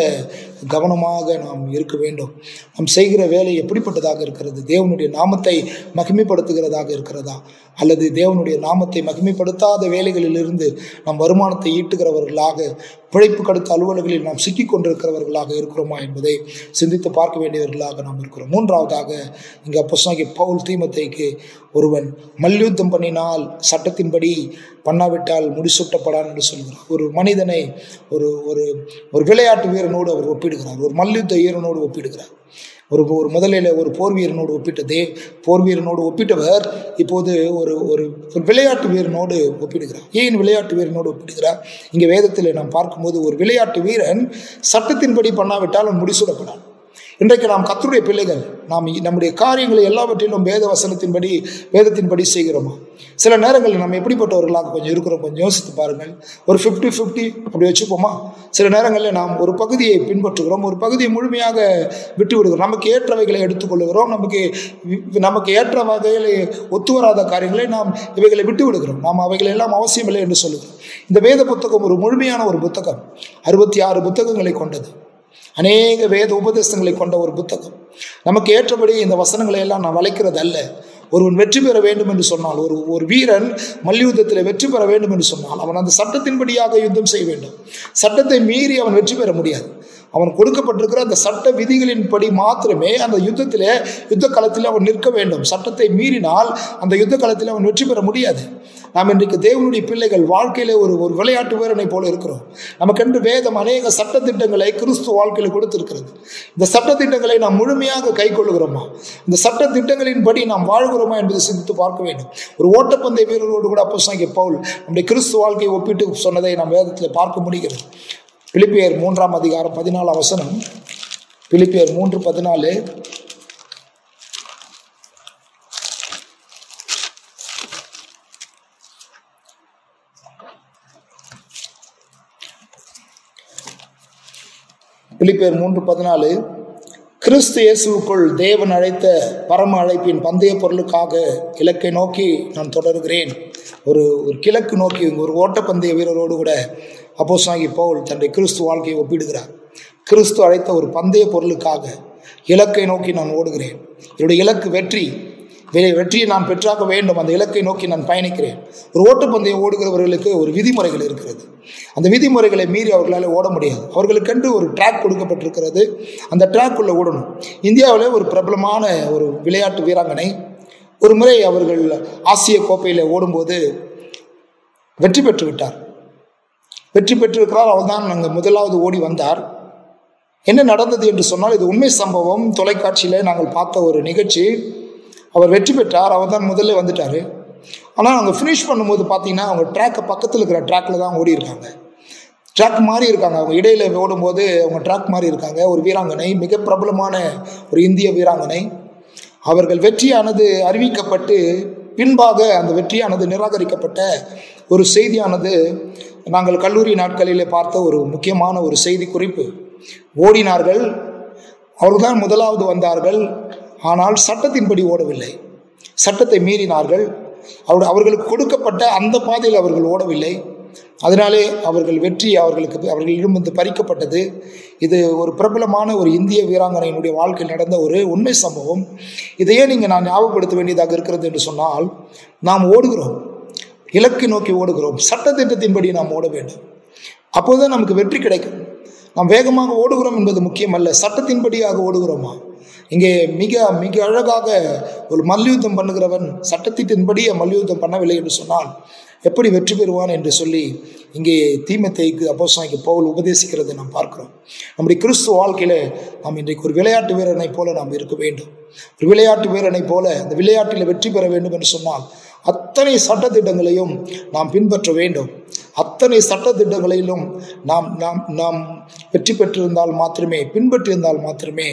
கவனமாக நாம் இருக்க வேண்டும் நாம் செய்கிற வேலை எப்படிப்பட்டதாக இருக்கிறது தேவனுடைய நாமத்தை மகிமைப்படுத்துகிறதாக இருக்கிறதா அல்லது தேவனுடைய நாமத்தை மகிமைப்படுத்தாத வேலைகளிலிருந்து நாம் வருமானத்தை ஈட்டுகிறவர்களாக பிழைப்பு கடுத்த அலுவலர்களில் நாம் சிக்கிக் கொண்டிருக்கிறவர்களாக இருக்கிறோமா என்பதை சிந்தித்து பார்க்க வேண்டியவர்களாக நாம் இருக்கிறோம் மூன்றாவதாக இங்கே அப்போஸ்தலனாகிய பவுல் தீமத்தைக்கு ஒருவன் மல்யுத்தம் பண்ணினால் சட்டத்தின்படி பண்ணாவிட்டால் முடிசூட்டப்படான் என்று சொல்கிறார் ஒரு மனிதனை ஒரு ஒரு ஒரு விளையாட்டு வீரனோடு அவர் ஒப்பிடுகிறார் ஒரு மல்யுத்த வீரனோடு ஒப்பிடுகிறார் ஒரு ஒரு முதலில் ஒரு போர் வீரனோடு ஒப்பிட்டதே போர் வீரனோடு ஒப்பிட்டவர் இப்போது ஒரு ஒரு ஒரு விளையாட்டு வீரனோடு ஒப்பிடுகிறார் ஏன் விளையாட்டு வீரனோடு ஒப்பிடுகிறார் இங்கே வேதத்தில் நாம் பார்க்கும்போது ஒரு விளையாட்டு வீரன் சட்டத்தின்படி பண்ணாவிட்டால் அவன் முடிசூடப்படான் இன்றைக்கு நாம் கத்தருடைய பிள்ளைகள் நாம் நம்முடைய காரியங்களை எல்லாவற்றிலும் வேத வசனத்தின்படி வேதத்தின்படி செய்கிறோமா சில நேரங்களில் நம்ம எப்படிப்பட்டவர்களாக கொஞ்சம் இருக்கிறோம் கொஞ்சம் யோசித்து பாருங்கள் ஒரு ஃபிஃப்டி ஃபிஃப்டி அப்படி வச்சுப்போமா சில நேரங்களில் நாம் ஒரு பகுதியை பின்பற்றுகிறோம் ஒரு பகுதியை முழுமையாக விட்டு விடுகிறோம் நமக்கு ஏற்றவைகளை எடுத்துக்கொள்ளுகிறோம் நமக்கு நமக்கு ஏற்ற வகையில் ஒத்து வராத காரியங்களை நாம் இவைகளை விட்டு விடுகிறோம் நாம் அவைகள் எல்லாம் அவசியமில்லை என்று சொல்லுகிறோம் இந்த வேத புத்தகம் ஒரு முழுமையான ஒரு புத்தகம் அறுபத்தி ஆறு புத்தகங்களை கொண்டது அநேக வேத உபதேசங்களை கொண்ட ஒரு புத்தகம் நமக்கு ஏற்றபடி இந்த வசனங்களை எல்லாம் நான் வளைக்கிறது அல்ல ஒருவன் வெற்றி பெற வேண்டும் என்று சொன்னால் ஒரு ஒரு வீரன் மல்யுத்தத்தில் வெற்றி பெற வேண்டும் என்று சொன்னால் அவன் அந்த சட்டத்தின்படியாக யுத்தம் செய்ய வேண்டும் சட்டத்தை மீறி அவன் வெற்றி பெற முடியாது அவன் கொடுக்கப்பட்டிருக்கிற அந்த சட்ட விதிகளின்படி மாத்திரமே அந்த யுத்தத்திலே யுத்த களத்தில் அவன் நிற்க வேண்டும் சட்டத்தை மீறினால் அந்த யுத்த களத்தில் அவன் வெற்றி பெற முடியாது நாம் இன்றைக்கு தேவனுடைய பிள்ளைகள் வாழ்க்கையில ஒரு ஒரு விளையாட்டு வீரனை போல இருக்கிறோம் நமக்கென்று வேதம் அநேக சட்டத்திட்டங்களை கிறிஸ்து வாழ்க்கையில் கொடுத்திருக்கிறது இந்த சட்டத்திட்டங்களை நாம் முழுமையாக கை கொள்ளுகிறோமா இந்த சட்டத்திட்டங்களின்படி நாம் வாழ்கிறோமா என்பதை சிந்தித்து பார்க்க வேண்டும் ஒரு ஓட்டப்பந்தய வீரரோடு கூட அப்போ பவுல் நம்முடைய கிறிஸ்து வாழ்க்கையை ஒப்பிட்டு சொன்னதை நாம் வேதத்தில் பார்க்க முடிகிறது பிலிப்பியர் மூன்றாம் அதிகாரம் பதினாலாம் வசனம் பிலிப்பியர் மூன்று பதினாலு பிலிப்பியர் மூன்று பதினாலு கிறிஸ்து இயேசுவுக்குள் தேவன் அழைத்த பரம அழைப்பின் பந்தய பொருளுக்காக இலக்கை நோக்கி நான் தொடர்கிறேன் ஒரு ஒரு கிழக்கு நோக்கி ஒரு ஓட்டப்பந்தய வீரரோடு கூட அப்போஸ்தலனாகிய பவுல் தன்னுடைய கிறிஸ்து வாழ்க்கையை ஒப்பிடுகிறார் கிறிஸ்து அழைத்த ஒரு பந்தய பொருளுக்காக இலக்கை நோக்கி நான் ஓடுகிறேன் என்னுடைய இலக்கு வெற்றி வெ- வெற்றியை நான் பெற்றாக வேண்டும் அந்த இலக்கை நோக்கி நான் பயணிக்கிறேன் ஒரு ஓட்டப்பந்தயம் ஓடுகிறவர்களுக்கு ஒரு விதிமுறைகள் இருக்கிறது அந்த விதிமுறைகளை மீறி அவர்களால் ஓட முடியாது அவர்களுக்கென்று ஒரு ட்ராக் கொடுக்கப்பட்டிருக்கிறது அந்த ட்ராக் உள்ள ஓடணும் இந்தியாவில் ஒரு பிரபலமான ஒரு விளையாட்டு வீராங்கனை ஒரு முறை அவர்கள் ஆசிய கோப்பையில் ஓடும்போது வெற்றி பெற்று விட்டார் வெற்றி பெற்றிருக்கிறார் அவர்தான் அங்கே முதலாவது ஓடி வந்தார் என்ன நடந்தது என்று சொன்னால் இது உண்மை சம்பவம் தொலைக்காட்சியில் நாங்கள் பார்த்த ஒரு நிகழ்ச்சி அவர் வெற்றி பெற்றார் அவர் தான் முதல்ல வந்துட்டார் ஆனால் அவங்க ஃபினிஷ் பண்ணும்போது பார்த்தீங்கன்னா அவங்க ட்ராக்கை பக்கத்தில் இருக்கிற ட்ராக்கில் தான் ஓடி இருக்காங்க ட்ராக் மாறி இருக்காங்க அவங்க இடையில ஓடும்போது அவங்க ட்ராக் மாறி இருக்காங்க ஒரு வீராங்கனை மிக பிரபலமான ஒரு இந்திய வீராங்கனை அவர்கள் வெற்றியானது அறிவிக்கப்பட்டு பின்பாக அந்த வெற்றியானது நிராகரிக்கப்பட்ட ஒரு செய்தியானது நாங்கள் கல்லூரி நாட்களிலே பார்த்த ஒரு முக்கியமான ஒரு செய்தி குறிப்பு ஓடினார்கள் அவர்கள்தான் முதலாவது வந்தார்கள் ஆனால் சட்டத்தின்படி ஓடவில்லை சட்டத்தை மீறினார்கள் அவர் அவர்களுக்கு கொடுக்கப்பட்ட அந்த பாதையில் அவர்கள் ஓடவில்லை அதனாலே அவர்கள் வெற்றி அவர்களுக்கு அவர்களிடமிருந்து பறிக்கப்பட்டது இது ஒரு பிரபலமான ஒரு இந்திய வீராங்கனையினுடைய வாழ்க்கையில் நடந்த ஒரு உண்மை சம்பவம் இதையே நீங்கள் நான் ஞாபகப்படுத்த வேண்டியதாக இருக்கிறது என்று சொன்னால் நாம் ஓடுகிறோம் இலக்கை நோக்கி ஓடுகிறோம் சட்டத்திட்டத்தின்படி நாம் ஓட வேண்டும் அப்போதுதான் நமக்கு வெற்றி கிடைக்கும் நாம் வேகமாக ஓடுகிறோம் என்பது முக்கியமல்ல சட்டத்தின்படியாக ஓடுகிறோமா இங்கே மிக மிக அழகாக ஒரு மல்யுத்தம் பண்ணுகிறவன் சட்டத்திட்டத்தின்படியே மல்யுத்தம் பண்ணவில்லை என்று சொன்னால் எப்படி வெற்றி பெறுவான் என்று சொல்லி இங்கே தீமத்தைக்கு அப்போஸ்தலனாகிய பவுல் உபதேசிக்கிறதை நாம் பார்க்கிறோம் நம்முடைய கிறிஸ்துவ வாழ்க்கையில நாம் இன்றைக்கு ஒரு விளையாட்டு வீரனைப் போல நாம் இருக்க வேண்டும் ஒரு விளையாட்டு வீரனைப் போல அந்த விளையாட்டில் வெற்றி பெற வேண்டும் என்று சொன்னால் அத்தனை சட்டத்திட்டங்களையும் நாம் பின்பற்ற வேண்டும் அத்தனை சட்டத்திட்டங்களிலும் நாம் நாம் நாம் வெற்றி பெற்றிருந்தால் மாத்திரமே பின்பற்றியிருந்தால் மாத்திரமே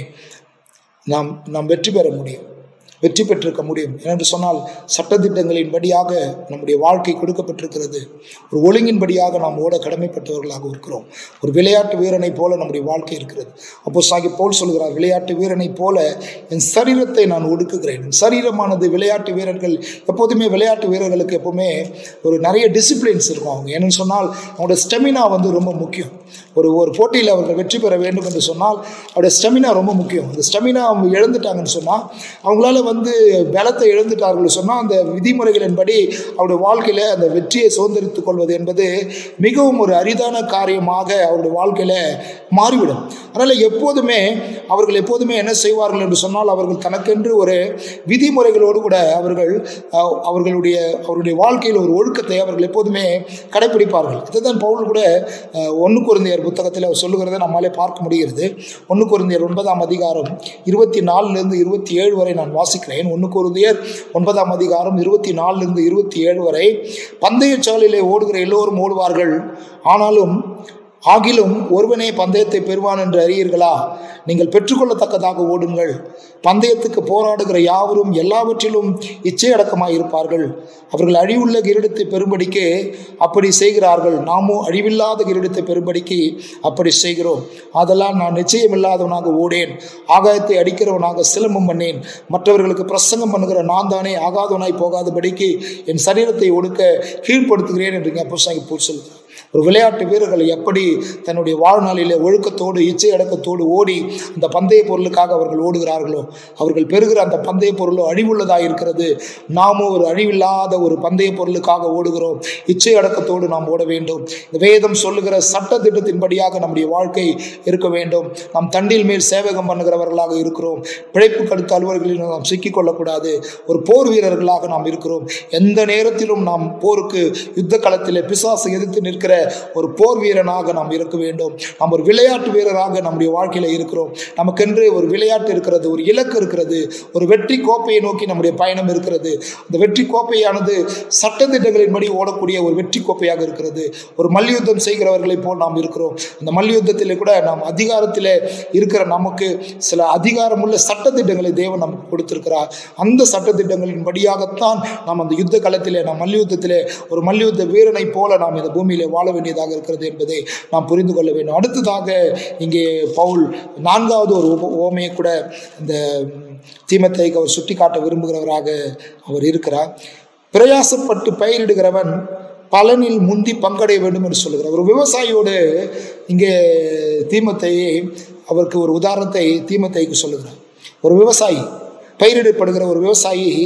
நாம் நாம் வெற்றி பெற முடியும் வெற்றி பெற்றிருக்க முடியும் ஏனென்று சொன்னால் சட்டத்திட்டங்களின்படியாக நம்முடைய வாழ்க்கை கொடுக்கப்பட்டிருக்கிறது ஒரு ஒழுங்கின்படியாக நாம் ஓட கடமைப்பட்டவர்களாக இருக்கிறோம் ஒரு விளையாட்டு வீரனைப் போல நம்முடைய வாழ்க்கை இருக்கிறது அப்போ சாகி போல் சொல்கிறார் விளையாட்டு வீரனைப் போல என் சரீரத்தை நான் ஒடுக்குகிறேன் என் சரீரமானது விளையாட்டு வீரர்கள் எப்போதுமே விளையாட்டு வீரர்களுக்கு எப்பவுமே ஒரு நிறைய டிசிப்ளின்ஸ் இருக்கும் அவங்க ஏன்னு சொன்னால் அவங்களோட ஸ்டெமினா வந்து ரொம்ப முக்கியம் ஒரு ஒரு போட்டியில் அவர்கள் வெற்றி பெற வேண்டும் என்று சொன்னால் அவருடைய ஸ்டெமினா ரொம்ப முக்கியம் அந்த ஸ்டெமினா அவங்க இழந்துட்டாங்கன்னு சொன்னால் அவங்களால வந்து பலத்தை இழந்துட்டார்கள் சொன்னால் அந்த விதிமுறைகளின்படி அவருடைய வாழ்க்கையில் அந்த வெற்றியை சுதந்திரித்துக் கொள்வது என்பது மிகவும் ஒரு அரிதான காரியமாக அவருடைய வாழ்க்கையில் மாறிவிடும் அதனால் எப்போதுமே அவர்கள் எப்போதுமே என்ன செய்வார்கள் என்று சொன்னால் அவர்கள் தனக்கென்று ஒரு விதிமுறைகளோடு கூட அவர்கள் அஹ், அவர்களுடைய அவருடைய வாழ்க்கையில் ஒரு ஒழுக்கத்தை அவர்கள் எப்போதுமே கடைப்பிடிப்பார்கள் இதுதான் பவுல் கூட ஒன்று குருந்தியர் புத்தகத்தில் அவர் சொல்லுகிறதை நம்மாலே பார்க்க முடிகிறது ஒன்று குருந்தியர் ஒன்பதாம் அதிகாரம் இருபத்தி நாலுலேருந்து இருபத்தி ஏழு வரை நான் வாசிக்கிறேன் ஒன்று குருந்தியர் ஒன்பதாம் அதிகாரம் இருபத்தி நாலுலேருந்து இருபத்தி ஏழு வரை பந்தயச்சாலையிலே ஓடுகிற எல்லோரும் ஓடுவார்கள் ஆனாலும் ஆகிலும் ஒருவனே பந்தயத்தை பெறுவான் என்று அறியீர்களா நீங்கள் பெற்றுக்கொள்ளத்தக்கதாக ஓடுங்கள் பந்தயத்துக்கு போராடுகிற யாவரும் எல்லாவற்றிலும் இச்சையடக்கமாய் இருப்பார்கள் அவர்கள் அழிவுள்ள கிரீடத்தை பெறும்படிக்கு அப்படி செய்கிறார்கள் நாமோ அழிவில்லாத கிரீடத்தை பெறும்படிக்கு அப்படி செய்கிறோம் அதெல்லாம் நான் நிச்சயமில்லாதவனாக ஓடேன் ஆகாயத்தை அடிக்கிறவனாக சிலம்பம் பண்ணேன் மற்றவர்களுக்கு பிரசங்கம் பண்ணுகிற நான் தானே ஆகாதவனாய் போகாதபடிக்கு என் சரீரத்தை ஒடுக்க கீழ்ப்படுத்துகிறேன் என்று அப்போ சாங்கி போல் சொல்கிறார் ஒரு விளையாட்டு வீரர்கள் எப்படி தன்னுடைய வாழ்நாளிலே ஒழுக்கத்தோடு இச்சை அடக்கத்தோடு ஓடி அந்த பந்தய பொருளுக்காக அவர்கள் ஓடுகிறார்களோ அவர்கள் பெறுகிற அந்த பந்தய பொருளோ அழிவுள்ளதாக இருக்கிறது நாமும் ஒரு அழிவில்லாத ஒரு பந்தய பொருளுக்காக ஓடுகிறோம் இச்சை அடக்கத்தோடு நாம் ஓட வேண்டும் இந்த வேதம் சொல்லுகிற சட்ட திட்டத்தின்படியாக நம்முடைய வாழ்க்கை இருக்க வேண்டும் நாம் தண்டில் மேல் சேவகம் பண்ணுகிறவர்களாக இருக்கிறோம் பிழைப்பு கடுத்த அலுவலர்களில் நாம் சிக்கிக் கொள்ளக்கூடாது ஒரு போர் வீரர்களாக நாம் இருக்கிறோம் எந்த நேரத்திலும் நாம் போருக்கு யுத்த களத்திலே பிசாசு எதிர்த்து நிற்கிற ஒரு போர் வீரனாக நாம் இருக்க வேண்டும் நாம் ஒரு விளையாட்டு வீரராக நம்முடைய வாழ்க்கையில இருக்கிறோம் நமக்கென்று ஒரு விளையாட்டு இருக்கிறது ஒரு இலக்கு இருக்கிறது ஒரு வெற்றி கோப்பையை நோக்கி நம்முடைய பயணம் இருக்கிறது அந்த வெற்றி கோப்பையானது சட்டத்திட்டங்களின்படி ஓடக்கூடிய ஒரு வெற்றி கோப்பையாக இருக்கிறது ஒரு மல்யுத்தம் செய்கிறவர்களைப் போல் நாம் இருக்கிறோம் அந்த மல்யுத்தத்திலே கூட நாம் அதிகாரத்தில் இருக்கிற நமக்கு சில அதிகாரமுள்ள சட்டத்திட்டங்களை தேவன் நமக்கு கொடுத்திருக்கிறார் அந்த சட்டத்திட்டங்களின் படியாகத்தான் நாம் அந்த யுத்த களத்திலே நாம் மல்யுத்தத்திலே ஒரு மல்யுத்த வீரனைப் போல நாம் இந்த பூமியிலே வாழ வேண்டியதாக இருக்கிறது என்பதை நாம் புரிந்து கொள்ள வேண்டும் அடுத்ததாக இங்கே பவுல் நான்காவது ஒரு உப- உவமையை கூட இந்த தீமத்தைக்கு அவர் சுட்டிக்காட்ட விரும்புகிறவராக அவர் இருக்கிறார் பிரயாசப்பட்டு பயிரிடுகிறவன் பலனில் முந்தி பங்கடைய வேண்டும் என்று சொல்லுகிறார் ஒரு விவசாயியோடு இங்கே தீமத்தையை அவருக்கு ஒரு உதாரணத்தை தீமத்தைக்கு சொல்லுகிறார் ஒரு விவசாயி பயிரிடப்படுகிற ஒரு விவசாயி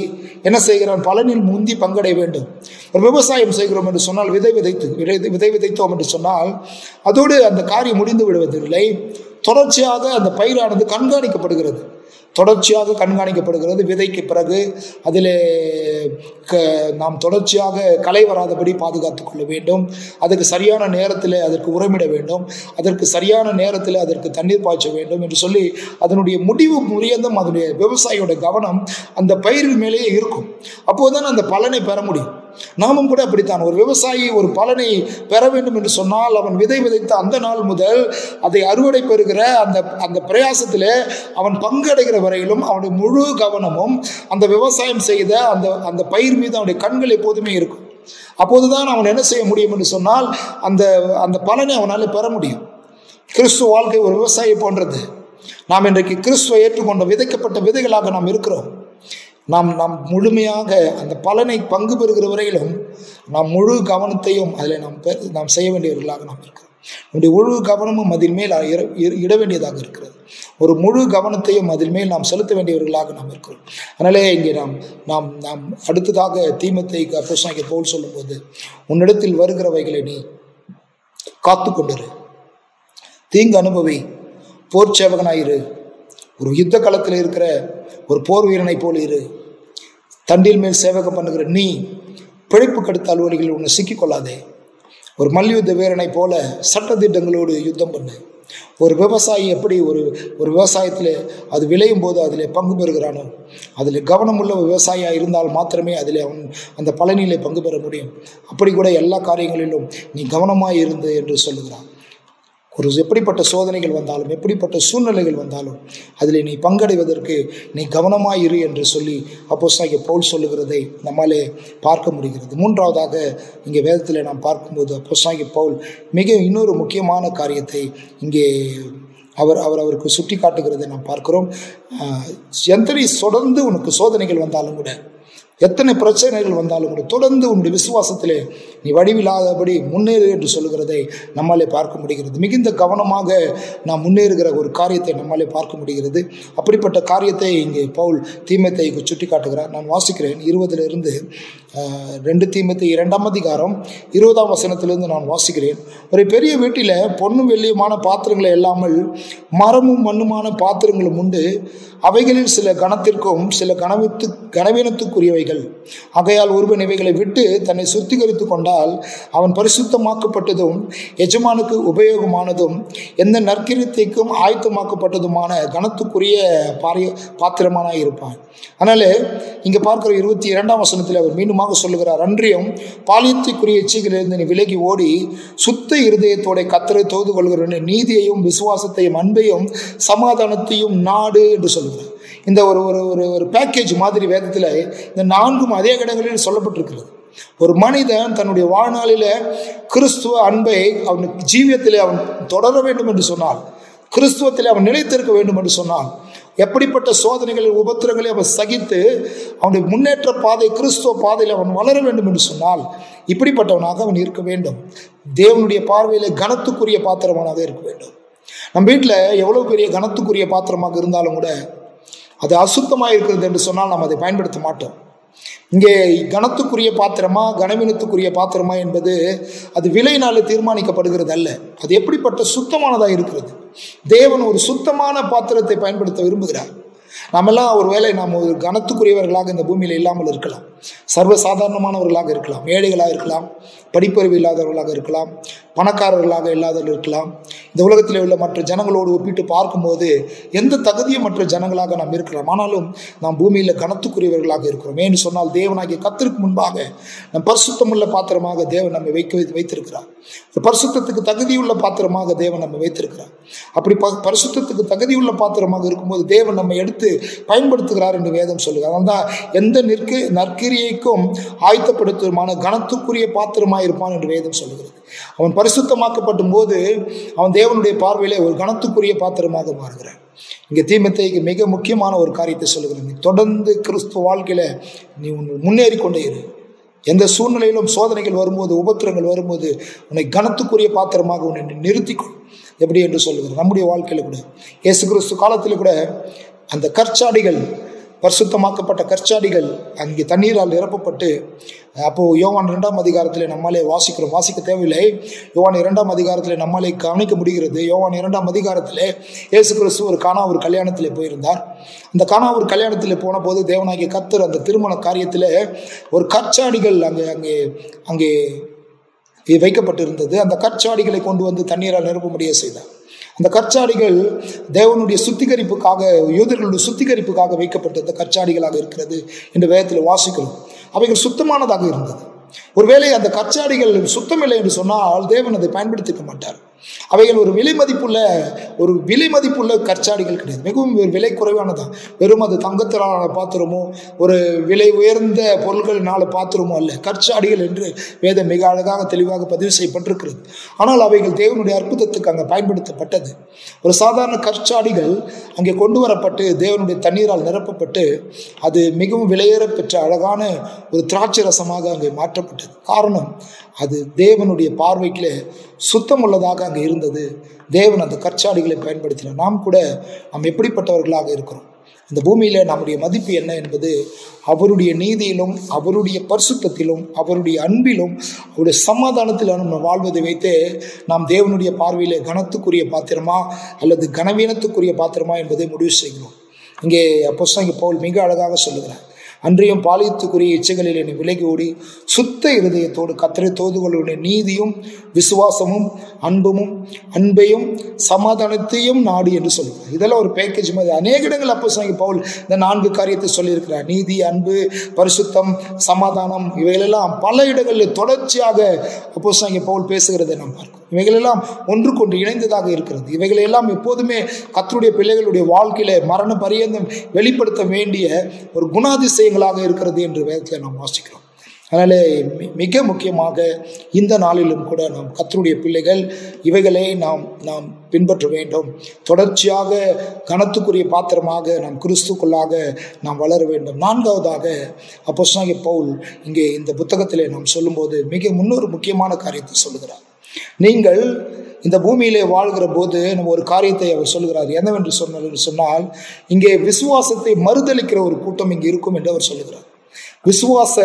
என்ன செய்கிறான் பலனில் முந்தி பங்கடைய வேண்டும் ஒரு விவசாயம் செய்கிறோம் என்று சொன்னால் விதை விதைத்து விதை விதை விதைத்தோம் என்று சொன்னால் அதோடு அந்த காரியம் முடிந்து விடுவதில்லை தொடர்ச்சியாக அந்த பயிரானது கண்காணிக்கப்படுகிறது தொடர்ச்சியாக கண்காணிக்கப்படுகிறது விதைக்கு பிறகு அதிலே க நாம் தொடர்ச்சியாக களை வராதபடி பாதுகாத்துக் கொள்ள வேண்டும் அதுக்கு சரியான நேரத்தில் அதற்கு உரமிட வேண்டும் அதற்கு சரியான நேரத்தில் அதற்கு தண்ணீர் பாய்ச்ச வேண்டும் என்று சொல்லி அதனுடைய முடிவு முறியதும் அதனுடைய விவசாயியோட கவனம் அந்த பயிரின் மேலேயே இருக்கும் அப்போதுதான் அந்த பலனை பெற முடியும் நாமும் கூட அப்படித்தான் ஒரு விவசாயி ஒரு பலனை பெற வேண்டும் என்று சொன்னால் அவன் விதை விதைத்த அந்த நாள் முதல் அதை அறுவடை பெறுகிற அந்த அந்த பிரயாசத்தில் அவன் பங்கடைகிற வரையிலும் அவனுடைய முழு கவனமும் அந்த விவசாயம் செய்த அந்த அந்த பயிர் மீது அவனுடைய கண்கள் எப்போதுமே இருக்கும் அப்போதுதான் அவன் என்ன செய்ய முடியும் என்று சொன்னால் அந்த அந்த பலனை அவனால் பெற முடியும் கிறிஸ்துவ வாழ்க்கை ஒரு விவசாயி போன்றது நாம் இன்றைக்கு கிறிஸ்துவை ஏற்றுக்கொண்ட விதைக்கப்பட்ட விதைகளாக நாம் இருக்கிறோம் நாம் நாம் முழுமையாக அந்த பலனை பங்கு பெறுகிற வரையிலும் நாம் முழு கவனத்தையும் அதில் நாம் பெ நாம் செய்ய வேண்டியவர்களாக நாம் இருக்கிறோம் நம்முடைய முழு கவனமும் அதில் மேல் இர- இர- இட வேண்டியதாக இருக்கிறது ஒரு முழு கவனத்தையும் அதில் மேல் நாம் செலுத்த வேண்டியவர்களாக நாம் இருக்கிறோம் அதனாலே இங்கே நாம் நாம் நாம் அடுத்ததாக தீமத்தை அப்போஸ்தலனாகிய பவுல் சொல்லும்போது உன்னிடத்தில் வருகிறவைகளை நீ காத்து கொண்டிரு தீங்கு அனுபவி போர் சேவகனாயிரு ஒரு யுத்த களத்தில் இருக்கிற ஒரு போர் வீரனை போல இரு தண்டில் மேல் சேவகம் பண்ணுகிற நீ பிழைப்பு கடுத்த அலுவலிகள் உன்னை சிக்கிக்கொள்ளாதே ஒரு மல்யுத்த வீரனை போல சட்டத்திட்டங்களோடு யுத்தம் பண்ணு ஒரு விவசாயி எப்படி ஒரு ஒரு விவசாயத்தில் அது விளையும் போது அதில் பங்கு பெறுகிறானோ அதில் கவனமுள்ள ஒரு விவசாயியாக இருந்தால் மாத்திரமே அதில் அவன் அந்த பலனிலே பங்கு பெற முடியும் அப்படி கூட எல்லா காரியங்களிலும் நீ கவனமாக இருந்து என்று சொல்லுகிறான் ஒரு எப்படிப்பட்ட சோதனைகள் வந்தாலும் எப்படிப்பட்ட சூழ்நிலைகள் வந்தாலும் அதில் நீ பங்கடைவதற்கு நீ கவனமாய் இரு என்று சொல்லி அப்போ பவுல் சொல்லுகிறதை நம்மாலே பார்க்க முடிகிறது மூன்றாவதாக இங்கே வேதத்தில் நாம் பார்க்கும்போது அப்போ பவுல் மிக இன்னொரு முக்கியமான காரியத்தை இங்கே அவர் அவர் அவருக்கு சுட்டி காட்டுகிறதை நாம் பார்க்கிறோம் ஆஹ், எத்தனை தொடர்ந்து உனக்கு சோதனைகள் வந்தாலும் கூட எத்தனை பிரச்சனைகள் வந்தாலும் கூட தொடர்ந்து உன்னுடைய விசுவாசத்திலே நீ வடிவில்லாதபடி முன்னேறு என்று சொல்லுகிறதை நம்மாலே பார்க்க முடிகிறது மிகுந்த கவனமாக நாம் முன்னேறுகிற ஒரு காரியத்தை நம்மாலே பார்க்க முடிகிறது அப்படிப்பட்ட காரியத்தை இங்கே பவுல் தீமத்தை சுட்டி காட்டுகிறார் நான் வாசிக்கிறேன் இருபதிலிருந்து ஆஹ், ரெண்டு தீமத்தை இரண்டாம் அதிகாரம் இருபதாம் வசனத்திலிருந்து நான் வாசிக்கிறேன் ஒரு பெரிய வீட்டில் பொன்னும் வெள்ளியுமான பாத்திரங்களை இல்லாமல் மரமும் மண்ணுமான பாத்திரங்களும் உண்டு அவைகளில் சில கணத்திற்கும் சில கனவித்து கனவீனத்துக்குரியவைகள் ஆகையால் ஒருவன் இவைகளை விட்டு தன்னை சுத்திகரித்து கொண்டால் அவன் பரிசுத்தமாக்கப்பட்டதும் எஜமானுக்கு உபயோகமானதும் எந்த நற்கிரியத்தைக்கும் ஆயத்தமாக்கப்பட்டதுமான கனத்துக்குரிய பாரிய பாத்திரமானாய் இருப்பான் அதனால இங்க பார்க்கிற இருபத்தி இரண்டாம் வசனத்தில் அவர் மீண்டுமாக சொல்லுகிறார் அன்றியும் பாலியத்துக்குரிய இச்சைகளிலிருந்து நீ விலகி ஓடி சுத்த இருதயத்தோட கத்தரை தொழுது கொள்கிற நீதியையும் விசுவாசத்தையும் அன்பையும் சமாதானத்தையும் நாடு என்று சொல்லுகிறார் இந்த ஒரு ஒரு ஒரு ஒரு பேக்கேஜ் மாதிரி வேதத்தில் இந்த நான்கும் அதே இடங்களில் சொல்லப்பட்டிருக்கிறது ஒரு மனிதன் தன்னுடைய வாழ்நாளில் கிறிஸ்துவ அன்பை அவன் ஜீவியத்தில் அவன் தொடர வேண்டும் என்று சொன்னால் கிறிஸ்துவத்தில் அவன் நிலைத்திருக்க வேண்டும் என்று சொன்னால் எப்படிப்பட்ட சோதனைகள் உபத்திரங்களை அவன் சகித்து அவனுடைய முன்னேற்ற பாதை கிறிஸ்துவ பாதையில் அவன் வளர வேண்டும் என்று சொன்னால் இப்படிப்பட்டவனாக அவன் இருக்க வேண்டும் தேவனுடைய பார்வையில் கனத்துக்குரிய பாத்திரமானாக இருக்க வேண்டும் நம் வீட்டில் எவ்வளோ பெரிய கனத்துக்குரிய பாத்திரமாக இருந்தாலும் கூட அது அசுத்தமாக இருக்கிறது என்று சொன்னால் நாம் அதை பயன்படுத்த மாட்டோம் இங்கே கனத்துக்குரிய பாத்திரமா கனவீனத்துக்குரிய பாத்திரமா என்பது அது விலையினால தீர்மானிக்கப்படுகிறது அல்ல அது எப்படிப்பட்ட சுத்தமானதாக இருக்கிறது தேவன் ஒரு சுத்தமான பாத்திரத்தை பயன்படுத்த விரும்புகிறார் நாமெல்லாம் ஒரு வேளை நாம் ஒரு கனத்துக்குரியவர்களாக இந்த பூமியில் இல்லாமல் இருக்கலாம் சர்வசாதாரணமானவர்களாக இருக்கலாம் ஏழைகளாக இருக்கலாம் படிப்பறிவு இல்லாதவர்களாக இருக்கலாம் பணக்காரர்களாக இல்லாதவர்கள் இருக்கலாம் இந்த உலகத்தில் உள்ள மற்ற ஜனங்களோடு ஒப்பிட்டு பார்க்கும்போது எந்த தகுதியும் மற்ற ஜனங்களாக நாம் இருக்கலாம் ஆனாலும் நாம் பூமியில் கனத்துக்குரியவர்களாக இருக்கிறோம் ஏன்னு சொன்னால் தேவனாகிய கத்திற்கு முன்பாக நம் பரிசுத்தமுள்ள பாத்திரமாக தேவன் நம்மை வைக்க வைத்திருக்கிறார் ஒரு பரிசுத்தத்துக்கு தகுதியுள்ள பாத்திரமாக தேவன் நம்ம வைத்திருக்கிறார் அப்படி ப பரிசுத்தத்துக்கு தகுதியுள்ள பாத்திரமாக இருக்கும்போது தேவன் நம்மை எடுத்து பயன்படுத்துகிறார் என்று வேதம் சொல்லுகிறார் அதனால தான் எந்த நிற்க நற்கிரியைக்கும் ஆயத்தப்படுத்துமான கனத்துக்குரிய பாத்திரமாக இருப்பான் என்று வேதம் சொல்லுகிறது அவன் பரிசுத்தமாக்கப்படும் போது அவன் தேவனுடைய பார்வையிலே ஒரு கனத்துக்குரிய பாத்திரமாக மாறுகிறான் இங்கே தீமத்தைக்கு மிக முக்கியமான ஒரு காரியத்தை சொல்லுகிறேன் நீ தொடர்ந்து கிறிஸ்துவ வாழ்க்கையில நீ உன் முன்னேறி கொண்டே இரு எந்த சூழ்நிலையிலும் சோதனைகள் வரும்போது உபத்திரங்கள் வரும்போது உன்னை கனத்துக்குரிய பாத்திரமாக உன்னை நீ நிறுத்திக்கொள் எப்படி என்று சொல்லுகிறேன் நம்முடைய வாழ்க்கையில கூட இயேசு கிறிஸ்து காலத்தில் கூட அந்த கற்சாடிகள் பரிசுத்தமாக்கப்பட்ட கற்சாடிகள் அங்கே தண்ணீரால் நிரப்பப்பட்டு அப்போ யோவான் இரண்டாம் அதிகாரத்தில் நம்மாலே வாசிக்கிறோம் வாசிக்க தேவையில்லை யோவான் இரண்டாம் அதிகாரத்தில் நம்மாலே கவனிக்க முடிகிறது யோவான் இரண்டாம் அதிகாரத்தில் இயேசு கிறிஸ்து ஒரு காணா ஒரு கல்யாணத்தில் போயிருந்தார் அந்த காணா ஒரு கல்யாணத்தில் போன போது தேவனாகிய கத்தர் அந்த திருமண காரியத்தில் ஒரு கற்சாடிகள் அங்கே அங்கே அங்கே வைக்கப்பட்டிருந்தது அந்த கற்சாடிகளை கொண்டு வந்து தண்ணீரால் நிரப்பும்படியே செய்தார் அந்த கற்சாடிகள் தேவனுடைய சுத்திகரிப்புக்காக யூதர்களுடைய சுத்திகரிப்புக்காக வைக்கப்பட்ட அந்த கற்சாடிகளாக இருக்கிறது என்று வேதத்தில் வாசிக்கிறோம் அவைகள் சுத்தமானதாக இருந்தது ஒருவேளை அந்த கற்சாடிகள் சுத்தமில்லை என்று சொன்னால் தேவன் அதை பயன்படுத்திக்க மாட்டார் அவைகள் ஒரு விலை மதிப்புள்ள ஒரு விலை மதிப்புள்ள கற்சாடிகள் கிடையாது மிகவும் ஒரு விலை குறைவானதான் வெறும் அது தங்கத்தினால பாத்திரமோ ஒரு விலை உயர்ந்த பொருள்களினால பாத்திரமோ அல்ல கற்சாடிகள் என்று வேதம் மிக அழகாக தெளிவாக பதிவு செய்யப்பட்டிருக்கிறது ஆனால் அவைகள் தேவனுடைய அற்புதத்துக்கு அங்கே பயன்படுத்தப்பட்டது ஒரு சாதாரண கற்சாடிகள் அங்கே கொண்டு வரப்பட்டு தேவனுடைய தண்ணீரால் நிரப்பப்பட்டு அது மிகவும் விலையேற பெற்ற அழகான ஒரு திராட்சை ரசமாக அங்கே மாற்றப்பட்டது காரணம் அது தேவனுடைய பார்வைக்கு சுத்தம் உள்ளதாக அங்கே இருந்தது தேவன் அந்த கற்சாடிகளை பயன்படுத்தினார் நாம் கூட நாம் எப்படிப்பட்டவர்களாக இருக்கிறோம் இந்த பூமியில நம்முடைய மதிப்பு என்ன என்பது அவருடைய நீதியிலும் அவருடைய பரிசுத்தத்திலும் அவருடைய அன்பிலும் அவருடைய சமாதானத்திலும் நம்ம வாழ்வதை வைத்து நாம் தேவனுடைய பார்வையில கனத்துக்குரிய பாத்திரமா அல்லது கனவீனத்துக்குரிய பாத்திரமா என்பதை முடிவு செய்கிறோம் இங்கே அப்போ இங்கே பவுல் மிக அழகாக சொல்லுகிறார் அன்றையும் பாலியத்துக்குரிய இச்சைகளில் என்னை விலகி ஓடி சுத்த இருதயத்தோடு கத்தரை தோதுகளுடைய நீதியும் விசுவாசமும் அன்பும் அன்பையும் சமாதானத்தையும் நாடு என்று சொல்லுவார் இதெல்லாம் ஒரு பேக்கேஜ் மாதிரி அநேக இடங்கள் அப்போ பவுல் இந்த நான்கு காரியத்தை சொல்லியிருக்கிறார் நீதி அன்பு பரிசுத்தம் சமாதானம் இவைகளெல்லாம் பல இடங்களில் தொடர்ச்சியாக அப்போ பவுல் பேசுகிறதை நாம் பார்க்கிறோம் இவைகளெல்லாம் ஒன்றுக்கொன்று இணைந்ததாக இருக்கிறது இவைகளெல்லாம் எப்போதுமே கத்தருடைய பிள்ளைகளுடைய வாழ்க்கையில மரண பரியந்தம் வெளிப்படுத்த வேண்டிய ஒரு குணாதிசயங்களாக இருக்கிறது என்று வேதத்தில் நாம் வாசிக்கிறோம் அதனால மிக முக்கியமாக இந்த நாளிலும் கூட நாம் கத்தருடைய பிள்ளைகள் இவைகளை நாம் நாம் பின்பற்ற வேண்டும் தொடர்ச்சியாக கனத்துக்குரிய பாத்திரமாக நாம் கிறிஸ்துக்குள்ளாக நாம் வளர வேண்டும் நான்காவதாக அப்போ பவுல் இங்கே இந்த புத்தகத்திலே நாம் சொல்லும்போது மிக முன்னொரு முக்கியமான காரியத்தை சொல்லுகிறார் நீங்கள் இந்த பூமியிலே வாழ்கிற போது நம்ம ஒரு காரியத்தை அவர் சொல்லுகிறார் என்னவென்று சொன்னார் என்று சொன்னால் இங்கே விசுவாசத்தை மறுதளிக்கிற ஒரு கூட்டம் இங்கே இருக்கும் என்று அவர் சொல்லுகிறார் விசுவாச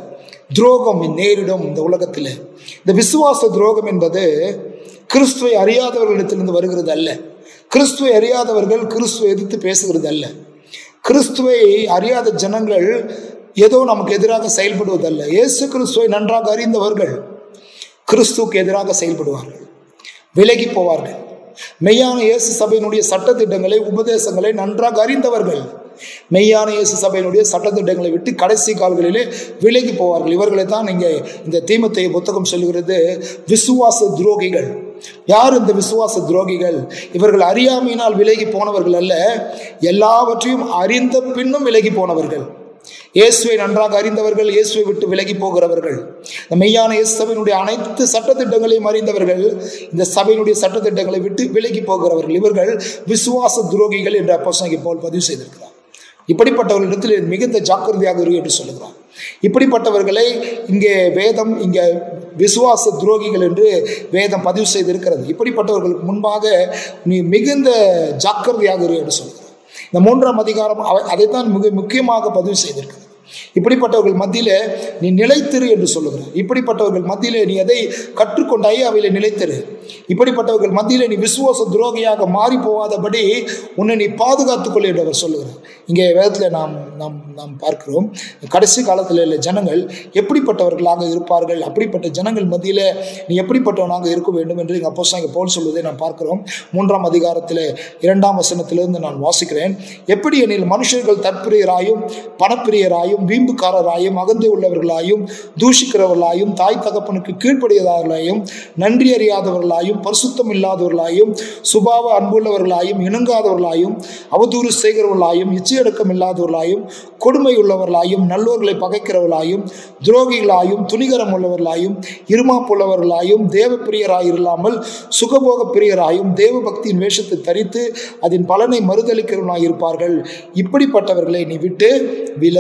துரோகம் நேரிடும் இந்த உலகத்தில் இந்த விசுவாச துரோகம் என்பது கிறிஸ்துவை அறியாதவர்களிடத்திலிருந்து வருகிறது அல்ல கிறிஸ்துவை அறியாதவர்கள் கிறிஸ்துவை எதிர்த்து பேசுகிறது அல்ல கிறிஸ்துவை அறியாத ஜனங்கள் ஏதோ நமக்கு எதிராக செயல்படுவதல்ல இயேசு கிறிஸ்துவை நன்றாக அறிந்தவர்கள் கிறிஸ்துவுக்கு எதிராக செயல்படுவார்கள் விலகி போவார்கள் மெய்யான இயேசு சபையினுடைய சட்டத்திட்டங்களை உபதேசங்களை நன்றாக அறிந்தவர்கள் மெய்யான இயேசு சபையினுடைய சட்டத்திட்டங்களை விட்டு கடைசி கால்களிலே விலகி போவார்கள் இவர்களை தான் இங்கே இந்த தீமத்தை புத்தகம் சொல்லுகிறது விசுவாச துரோகிகள் யார் இந்த விசுவாச துரோகிகள் இவர்கள் அறியாமையினால் விலகி போனவர்கள் அல்ல எல்லாவற்றையும் அறிந்த பின்னும் விலகி போனவர்கள் இயேசுவை நன்றாக அறிந்தவர்கள் இயேசுவை விட்டு விலகி போகிறவர்கள் இந்த மெய்யான இயேசு சபையினுடைய அனைத்து சட்டத்திட்டங்களையும் அறிந்தவர்கள் இந்த சபையினுடைய சட்டத்திட்டங்களை விட்டு விலகி போகிறவர்கள் இவர்கள் விசுவாச துரோகிகள் என்று அப்போ போல் பதிவு செய்திருக்கிறார் இப்படிப்பட்டவர்களிடத்தில் மிகுந்த ஜாக்கிரதையாக இரு என்று சொல்லுகிறார் இப்படிப்பட்டவர்களை இங்கே வேதம் இங்கே விசுவாச துரோகிகள் என்று வேதம் பதிவு செய்திருக்கிறது இப்படிப்பட்டவர்களுக்கு முன்பாக நீ மிகுந்த ஜாக்கிரதையாக இரு என்று சொல்கிறார் இந்த மூன்றாம் அதிகாரம் அவை அதைத்தான் மிக முக்கியமாக பதிவு செய்திருக்கிறது இப்படிப்பட்டவர்கள் மத்தியில நீ நிலைத்திரு என்று சொல்லுகிறார் இப்படிப்பட்டவர்கள் மத்தியில நீ எதை கற்றுக்கொண்டாயே அவையில நிலைத்திரு இப்படிப்பட்டவர்கள் மத்தியில நீ விசுவாச துரோகியாக மாறி போகாதபடி உன்னை நீ பாதுகாத்துக் கொள் என்று அவர் சொல்லுகிறார் இங்கே வேதத்தில் நாம் நாம் நாம் பார்க்கிறோம் கடைசி காலத்தில் உள்ள ஜனங்கள் எப்படிப்பட்டவர்களாக இருப்பார்கள் அப்படிப்பட்ட ஜனங்கள் மத்தியில நீ எப்படிப்பட்டவனாக இருக்க வேண்டும் என்று எங்கள் அப்போ இங்கே போல் சொல்வதை நாம் பார்க்கிறோம் மூன்றாம் அதிகாரத்தில் இரண்டாம் வசனத்திலிருந்து நான் வாசிக்கிறேன் எப்படி எனில் மனுஷர்கள் தற்பிரியராயும் பணப்பிரியராயும் வீம்புக்காரராயும் அகந்தை உள்ளவர்களாயும் தூஷிக்கிறவர்களாயும் தாய் தகப்பனுக்கு கீழ்ப்படியாதவர்களாயும் நன்றி அறியாதவர்களாயும் பரிசுத்தம் இல்லாதவர்களாயும் சுபாவ அன்புள்ளவர்களாயும் இணங்காதவர்களாயும் அவதூறு செய்கிறவர்களாயும் இச்சையடக்கம் இல்லாதவர்களாயும் கொடுமை உள்ளவர்களாயும் நல்லோர்களை பகைக்கிறவர்களாயும் துரோகிகளாயும் துணிகரம் உள்ளவர்களாயும் இருமாப்புள்ளவர்களாயும் தேவ பிரியராயில்லாமல் சுகபோக பிரியராயும் தேவ பக்தியின் வேஷத்தை தரித்து அதன் பலனை மறுதளிக்கிறவர்களாய் இருப்பார்கள் இப்படிப்பட்டவர்களை நீ விட்டு விலகு என்று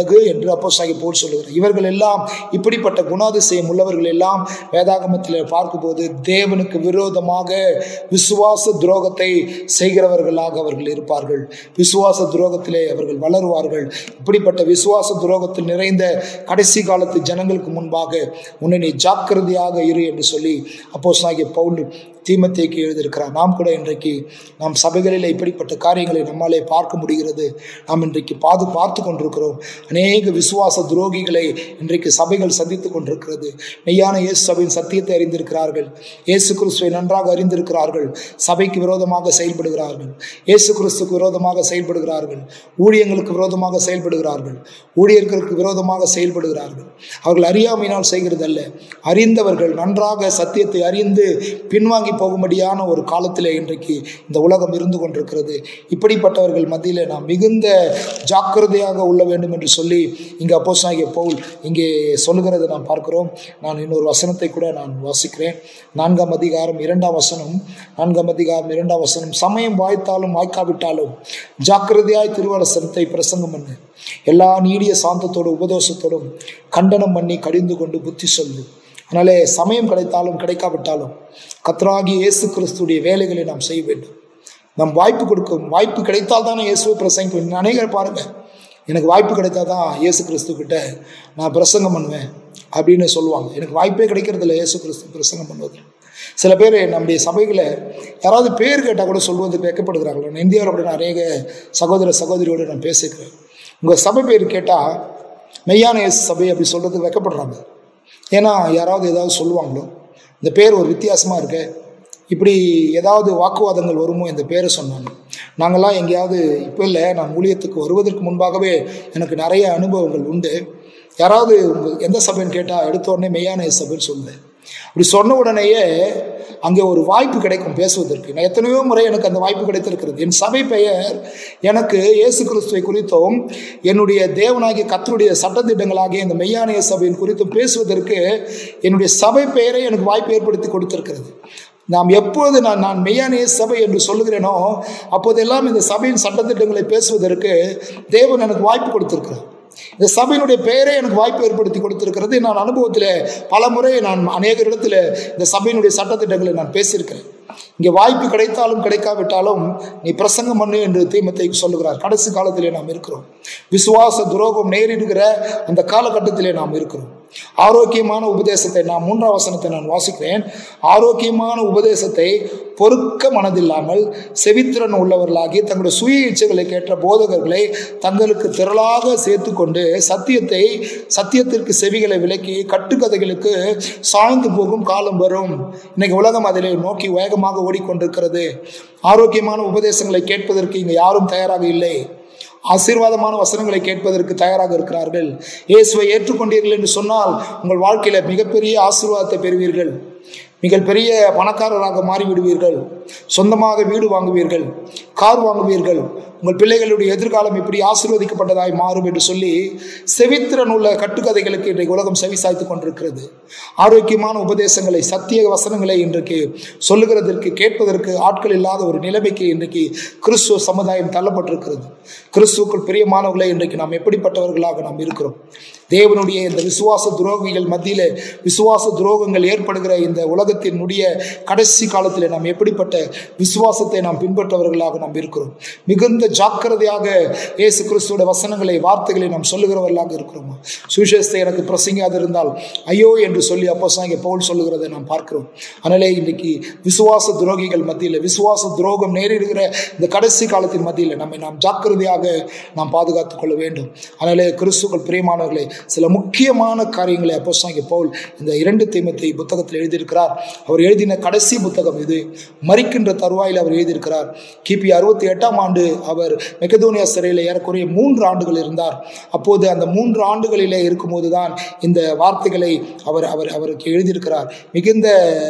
என்று அப்போ சாகி போல் சொல்லுகிறார் இவர்கள் எல்லாம் இப்படிப்பட்ட குணாதிசயம் உள்ளவர்கள் எல்லாம் வேதாகமத்தில் பார்க்கும்போது தேவனுக்கு விரோதமாக விசுவாச துரோகத்தை செய்கிறவர்களாக அவர்கள் இருப்பார்கள் விசுவாச துரோகத்திலே அவர்கள் வளருவார்கள் இப்படிப்பட்ட விசுவாச துரோகத்தில் நிறைந்த கடைசி காலத்து ஜனங்களுக்கு முன்பாக உன்னை நீ ஜாக்கிரதையாக இரு என்று சொல்லி அப்போ சாகிய பவுல் தீமத்தேக்கு எழுதியிருக்கிறார் நாம் கூட இன்றைக்கு நாம் சபைகளில் இப்படிப்பட்ட காரியங்களை நம்மாலே பார்க்க முடிகிறது நாம் இன்றைக்கு பாது பார்த்து கொண்டிருக்கிறோம் அநேக விசுவாச துரோகிகளை இன்றைக்கு சபைகள் சந்தித்து கொண்டிருக்கிறது மெய்யான இயேசு சபையின் சத்தியத்தை அறிந்திருக்கிறார்கள் இயேசு கிறிஸ்துவை நன்றாக அறிந்திருக்கிறார்கள் சபைக்கு விரோதமாக செயல்படுகிறார்கள் இயேசு கிறிஸ்துக்கு விரோதமாக செயல்படுகிறார்கள் ஊழியங்களுக்கு விரோதமாக செயல்படுகிறார்கள் ஊழியர்களுக்கு விரோதமாக செயல்படுகிறார்கள் அவர்கள் அறியாமையினால் செய்கிறதல்ல அறிந்தவர்கள் நன்றாக சத்தியத்தை அறிந்து பின்வாங்கி போகும்படியான ஒரு காலத்திலே இன்றைக்கு இந்த உலகம் இருந்து கொண்டிருக்கிறது இப்படிப்பட்டவர்கள் மத்தியில் நாம் மிகுந்த ஜாக்கிரதையாக உள்ள வேண்டும் என்று சொல்லி இங்கே அப்போஸ் ஆகிய பவுல் இங்கே சொல்லுகிறதை நாம் பார்க்கிறோம் நான் இன்னொரு வசனத்தை கூட நான் வாசிக்கிறேன் நான்காம் அதிகாரம் இரண்டாம் வசனம் நான்காம் அதிகாரம் இரண்டாம் வசனம் சமயம் வாய்த்தாலும் வாய்க்காவிட்டாலும் ஜாக்கிரதையாய் திருவரசனத்தை பிரசங்கம் பண்ணு எல்லா நீடிய சாந்தத்தோடும் உபதோஷத்தோடும் கண்டனம் பண்ணி கடிந்து கொண்டு புத்தி சொல்லு அதனாலே சமயம் கிடைத்தாலும் கிடைக்காவிட்டாலும் கத்ராகி இயேசு கிறிஸ்துடைய வேலைகளை நாம் செய்ய வேண்டும் நம் வாய்ப்பு கொடுக்கும் வாய்ப்பு கிடைத்தால் தானே இயேசுவை பிரசங்க வேண்டும் அநேகர் பாருங்க எனக்கு வாய்ப்பு கிடைத்தா தான் இயேசு கிறிஸ்து கிட்ட நான் பிரசங்கம் பண்ணுவேன் அப்படின்னு சொல்லுவாங்க எனக்கு வாய்ப்பே கிடைக்கிறது இல்லை இயேசு கிறிஸ்து பிரசங்கம் பண்ணுவது சில பேர் நம்முடைய சபைகளை யாராவது பேர் கேட்டால் கூட சொல்வது வைக்கப்படுகிறார்கள் நான் இந்தியாவில் அப்படி நான் அநேக சகோதர சகோதரியோடு நான் பேசிக்கிறேன் உங்கள் சபை பேர் கேட்டால் மெய்யான இயேசு சபை அப்படி சொல்கிறதுக்கு வைக்கப்படுறாங்க ஏன்னா யாராவது ஏதாவது சொல்லுவாங்களோ இந்த பேர் ஒரு வித்தியாசமாக இருக்கு இப்படி ஏதாவது வாக்குவாதங்கள் வருமோ இந்த பேரை சொன்னாங்க நாங்கள்லாம் எங்கேயாவது இப்போ இல்லை நான் ஊழியத்துக்கு வருவதற்கு முன்பாகவே எனக்கு நிறைய அனுபவங்கள் உண்டு யாராவது உங்கள் எந்த சபைன்னு கேட்டால் எடுத்த உடனே மெய்யான இயேசு சபைன்னு சொல்லுவேன் அப்படி சொன்ன உடனேயே அங்கே ஒரு வாய்ப்பு கிடைக்கும் பேசுவதற்கு நான் எத்தனையோ முறை எனக்கு அந்த வாய்ப்பு கிடைத்திருக்கிறது என் சபை பெயர் எனக்கு இயேசு கிறிஸ்துவை குறித்தும் என்னுடைய தேவனாகிய கத்தருடைய சட்டத்திட்டங்களாகிய இந்த மெய்யானிய சபையின் குறித்தும் பேசுவதற்கு என்னுடைய சபை பெயரை எனக்கு வாய்ப்பு ஏற்படுத்தி கொடுத்திருக்கிறது நாம் எப்பொழுது நான் நான் மெய்யானிய சபை என்று சொல்லுகிறேனோ அப்போதெல்லாம் இந்த சபையின் சட்டத்திட்டங்களை பேசுவதற்கு தேவன் எனக்கு வாய்ப்பு கொடுத்திருக்கிறார் இந்த சபையினுடைய பெயரே எனக்கு வாய்ப்பு ஏற்படுத்தி கொடுத்திருக்கிறது நான் அனுபவத்தில் பல முறை நான் அநேக இடத்துல இந்த சபையினுடைய சட்டத்திட்டங்களை நான் பேசியிருக்கிறேன் இங்கே வாய்ப்பு கிடைத்தாலும் கிடைக்காவிட்டாலும் நீ பிரசங்கம் பண்ணு என்று தீமத்தை சொல்லுகிறார் கடைசி காலத்திலே நாம் இருக்கிறோம் விசுவாச துரோகம் நேரிடுகிற அந்த காலகட்டத்திலே நாம் இருக்கிறோம் ஆரோக்கியமான உபதேசத்தை நான் மூன்றாம் வசனத்தை நான் வாசிக்கிறேன் ஆரோக்கியமான உபதேசத்தை பொறுக்க மனதில்லாமல் செவித்திறன் உள்ளவர்களாகி தங்களுடைய சுய இச்சைகளை கேட்ட போதகர்களை தங்களுக்கு திரளாக சேர்த்து கொண்டு சத்தியத்தை சத்தியத்திற்கு செவிகளை விலக்கி கட்டுக்கதைகளுக்கு சாய்ந்து போகும் காலம் வரும் இன்னைக்கு உலகம் அதிலே நோக்கி வேகமாக ஓடிக்கொண்டிருக்கிறது ஆரோக்கியமான உபதேசங்களை கேட்பதற்கு இங்கே யாரும் தயாராக இல்லை ஆசீர்வாதமான வசனங்களை கேட்பதற்கு தயாராக இருக்கிறார்கள் இயேசுவை ஏற்றுக்கொண்டீர்கள் என்று சொன்னால் உங்கள் வாழ்க்கையில மிகப்பெரிய ஆசீர்வாதத்தை பெறுவீர்கள் மிக பெரிய பணக்காரராக மாறிவிடுவீர்கள் சொந்தமாக வீடு வாங்குவீர்கள் கார் வாங்குவீர்கள் உங்கள் பிள்ளைகளுடைய எதிர்காலம் இப்படி ஆசீர்வதிக்கப்பட்டதாய் மாறும் என்று சொல்லி செவித்திறன் உள்ள கட்டுக்கதைகளுக்கு இன்றைக்கு உலகம் செவி சாய்த்து கொண்டிருக்கிறது ஆரோக்கியமான உபதேசங்களை சத்திய வசனங்களை இன்றைக்கு சொல்லுகிறதற்கு கேட்பதற்கு ஆட்கள் இல்லாத ஒரு நிலைமைக்கு இன்றைக்கு கிறிஸ்துவ சமுதாயம் தள்ளப்பட்டிருக்கிறது கிறிஸ்துவுக்குள் பிரியமானவர்களை இன்றைக்கு நாம் எப்படிப்பட்டவர்களாக நாம் இருக்கிறோம் தேவனுடைய இந்த விசுவாச துரோகிகள் மத்தியில விசுவாச துரோகங்கள் ஏற்படுகிற இந்த உலகத்தினுடைய கடைசி காலத்தில் நாம் எப்படிப்பட்ட விசுவாசத்தை நாம் பின்பற்றவர்களாக நாம் இருக்கிறோம் மிகுந்த ஜாக்கிரதையாக இயேசு கிறிஸ்துவோட வசனங்களை வார்த்தைகளை நாம் சொல்லுகிறவர்களாக இருக்கிறோமா சுவிசேஷத்தை எனக்கு பிரசங்காது இருந்தால் ஐயோ என்று சொல்லி அப்போ சாங்க பவுல் சொல்லுகிறதை நாம் பார்க்கிறோம் அதனாலே இன்றைக்கு விசுவாச துரோகிகள் மத்தியில் விசுவாச துரோகம் நேரிடுகிற இந்த கடைசி காலத்தின் மத்தியில் நம்மை நாம் ஜாக்கிரதையாக நாம் பாதுகாத்துக் கொள்ள வேண்டும் அதனாலே கிறிஸ்துக்கள் பிரியமானவர்களே சில முக்கியமான காரியங்களை அப்போ சாங்க பவுல் இந்த இரண்டு தீமத்தை புத்தகத்தில் எழுதியிருக்கிறார் அவர் எழுதின கடைசி புத்தகம் இது மறிக்கின்ற தருவாயில் அவர் எழுதியிருக்கிறார் கிபி அறுபத்தி எட்டாம் ஆண்டு அவர் மெகதோனியா சிறையில் ஏறக்குறைய மூன்று ஆண்டுகள் இருந்தார் அப்போது அந்த மூன்று ஆண்டுகளிலே இருக்கும்போது தான் இந்த வார்த்தைகளை அவர் அவர் அவருக்கு எழுதியிருக்கிறார் மிகுந்த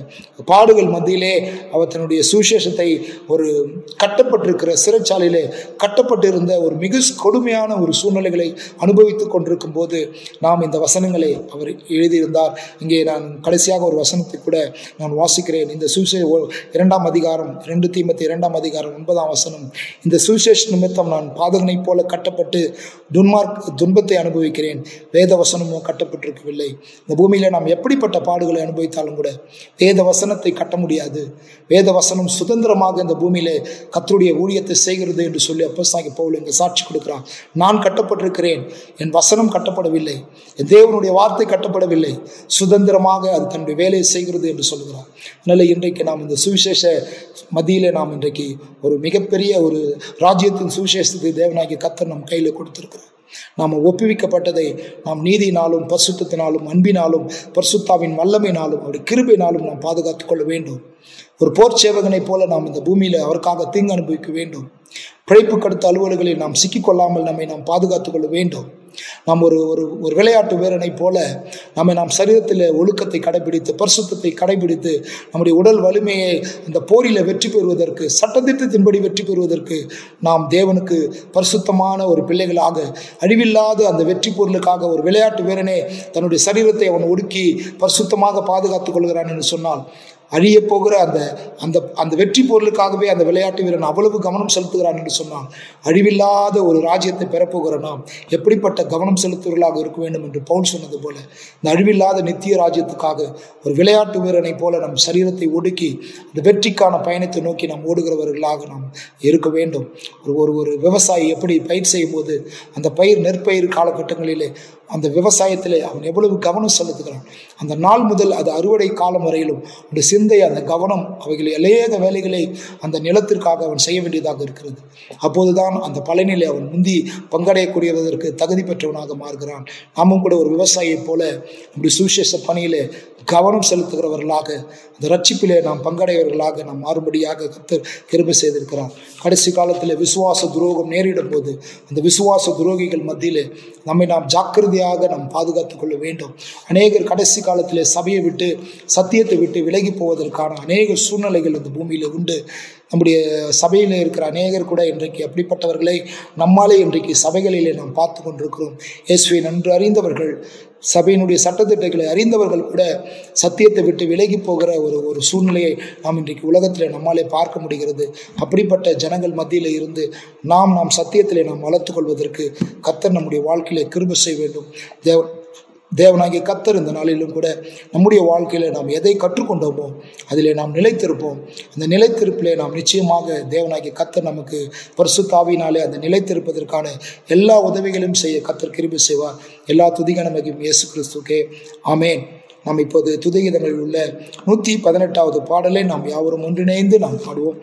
பாடுகள் மத்தியிலே அவர் தன்னுடைய சுவிசேஷத்தை ஒரு கட்டப்பட்டிருக்கிற சிறைச்சாலையிலே கட்டப்பட்டிருந்த ஒரு மிக கொடுமையான ஒரு சூழ்நிலைகளை அனுபவித்துக் கொண்டிருக்கும் போது நாம் இந்த வசனங்களை அவர் எழுதியிருந்தார் இங்கே நான் கடைசியாக ஒரு வசனத்தை கூட நான் வாசிக்கிறேன் இந்த சுவிசே இரண்டாம் அதிகாரம் இரண்டு தீமத்தி இரண்டாம் அதிகாரம் ஒன்பதாம் வசனம் இந்த சுவிசேஷ நிமித்தம் நான் பாதகனைப் போல கட்டப்பட்டு துன்மார்க் துன்பத்தை அனுபவிக்கிறேன் வேத வசனமோ கட்டப்பட்டிருக்கவில்லை இந்த பூமியில நாம் எப்படிப்பட்ட பாடுகளை அனுபவித்தாலும் கூட வேத வசனத்தை கட்ட முடியாது வேத வசனம் சுதந்திரமாக இந்த பூமியில கத்தருடைய ஊழியத்தை செய்கிறது என்று சொல்லி அப்போஸ்தாகி பவுல் இங்கே சாட்சி கொடுக்கிறான் நான் கட்டப்பட்டிருக்கிறேன் என் வசனம் கட்டப்படவில்லை என் தேவனுடைய வார்த்தை கட்டப்படவில்லை சுதந்திரமாக அது தன்னுடைய வேலையை செய்கிறது என்று சொல்கிறார் அதனால இன்றைக்கு நாம் இந்த சுவிசேஷ மத்தியிலே நாம் இன்றைக்கு ஒரு மிகப்பெரிய ஒரு ராஜ்யத்தின் சுவிசேஷத்தை தேவனாகிய கத்தர் நம் கையில் கொடுத்திருக்கிறார் நாம் ஒப்புவிக்கப்பட்டதை நாம் நீதியினாலும் பரிசுத்தத்தினாலும் அன்பினாலும் பரிசுத்தாவின் வல்லமையினாலும் அவருடைய கிருபையினாலும் நாம் பாதுகாத்துக் கொள்ள வேண்டும் ஒரு போர் சேவகனைப் போல நாம் இந்த பூமியில அவருக்காக தீங்கு அனுபவிக்க வேண்டும் பிழைப்பு கடுத்த அலுவல்களில் நாம் சிக்கிக்கொள்ளாமல் நம்மை நாம் பாதுகாத்துக் கொள்ள வேண்டும் நாம் ஒரு ஒரு ஒரு விளையாட்டு வீரனைப் போல நம்மை நாம் சரீரத்தில் ஒழுக்கத்தை கடைபிடித்து பரிசுத்தத்தை கடைபிடித்து நம்முடைய உடல் வலிமையை அந்த போரில் வெற்றி பெறுவதற்கு சட்டத்திட்டத்தின்படி வெற்றி பெறுவதற்கு நாம் தேவனுக்கு பரிசுத்தமான ஒரு பிள்ளைகளாக அழிவில்லாத அந்த வெற்றி பொருளுக்காக ஒரு விளையாட்டு வீரனே தன்னுடைய சரீரத்தை அவன் ஒடுக்கி பரிசுத்தமாக பாதுகாத்துக் கொள்கிறான் என்று சொன்னால் அழிய போகிற அந்த அந்த அந்த வெற்றி பொருளுக்காகவே அந்த விளையாட்டு வீரன் அவ்வளவு கவனம் செலுத்துகிறான் என்று சொன்னான் அழிவில்லாத ஒரு ராஜ்யத்தை பெறப்போகிற நாம் எப்படிப்பட்ட கவனம் செலுத்துவர்களாக இருக்க வேண்டும் என்று பவுல் சொன்னது போல இந்த அழிவில்லாத நித்திய ராஜ்யத்துக்காக ஒரு விளையாட்டு வீரனைப் போல நம் சரீரத்தை ஒடுக்கி அந்த வெற்றிக்கான பயணத்தை நோக்கி நாம் ஓடுகிறவர்களாக நாம் இருக்க வேண்டும் ஒரு ஒரு ஒரு விவசாயி எப்படி பயிர் செய்யும் போது அந்த பயிர் நெற்பயிர் காலகட்டங்களிலே அந்த விவசாயத்திலே அவன் எவ்வளவு கவனம் செலுத்துகிறான் அந்த நாள் முதல் அது அறுவடை காலம் வரையிலும் அந்த சிந்தை அந்த கவனம் அவைகளை அநேக வேலைகளை அந்த நிலத்திற்காக அவன் செய்ய வேண்டியதாக இருக்கிறது அப்போதுதான் அந்த பலனிலே அவன் முந்தி பங்கடையக்கூடியதற்கு தகுதி பெற்றவனாக மாறுகிறான் நாமும் கூட ஒரு விவசாயியைப் போல அப்படி சுவிசேஷ பணியிலே கவனம் செலுத்துகிறவர்களாக அந்த ரட்சிப்பிலே நாம் பங்கடையவர்களாக நாம் மாறுபடியாக கத்தர் கிருபை செய்திருக்கிறார் கடைசி காலத்தில் விசுவாச துரோகம் நேரிடும் போது அந்த விசுவாச துரோகிகள் மத்தியிலே நம்மை நாம் ஜாக்கிரதையாக நாம் பாதுகாத்துக் கொள்ள வேண்டும் அநேகர் கடைசி காலத்திலே சபையை விட்டு சத்தியத்தை விட்டு விலகி போவதற்கான அநேக சூழ்நிலைகள் இந்த பூமியில் உண்டு நம்முடைய சபையில் இருக்கிற அநேகர் கூட இன்றைக்கு அப்படிப்பட்டவர்களை நம்மாலே இன்றைக்கு சபைகளிலே நாம் பார்த்து கொண்டிருக்கிறோம் இயேசுவை நன்கு அறிந்தவர்கள் சபையினுடைய சட்டத்திட்டங்களை அறிந்தவர்கள் கூட சத்தியத்தை விட்டு விலகி போகிற ஒரு ஒரு சூழ்நிலையை நாம் இன்றைக்கு உலகத்தில் நம்மாலே பார்க்க முடிகிறது அப்படிப்பட்ட ஜனங்கள் மத்தியில் இருந்து நாம் நாம் சத்தியத்திலே நாம் வளர்த்து கொள்வதற்கு கத்தர் நம்முடைய வாழ்க்கையிலே கிருப செய்ய வேண்டும் தேவ தேவனாகிய கத்தர் இந்த நாளிலும் கூட நம்முடைய வாழ்க்கையில் நாம் எதை கற்றுக்கொண்டோமோ அதிலே நாம் நிலைத்திருப்போம் அந்த நிலைத்திருப்பிலே நாம் நிச்சயமாக தேவனாகிய கத்தர் நமக்கு பரிசுத்தாவினாலே அந்த நிலைத்திருப்பதற்கான எல்லா உதவிகளையும் செய்ய கத்தர் கிருபி செய்வார் எல்லா துதிகனமையும் இயேசு கிறிஸ்துக்கே ஆமேன் நாம் இப்போது துதிகிதங்களில் உள்ள நூற்றி பதினெட்டாவது பாடலை நாம் யாவரும் ஒன்றிணைந்து நாம் பாடுவோம்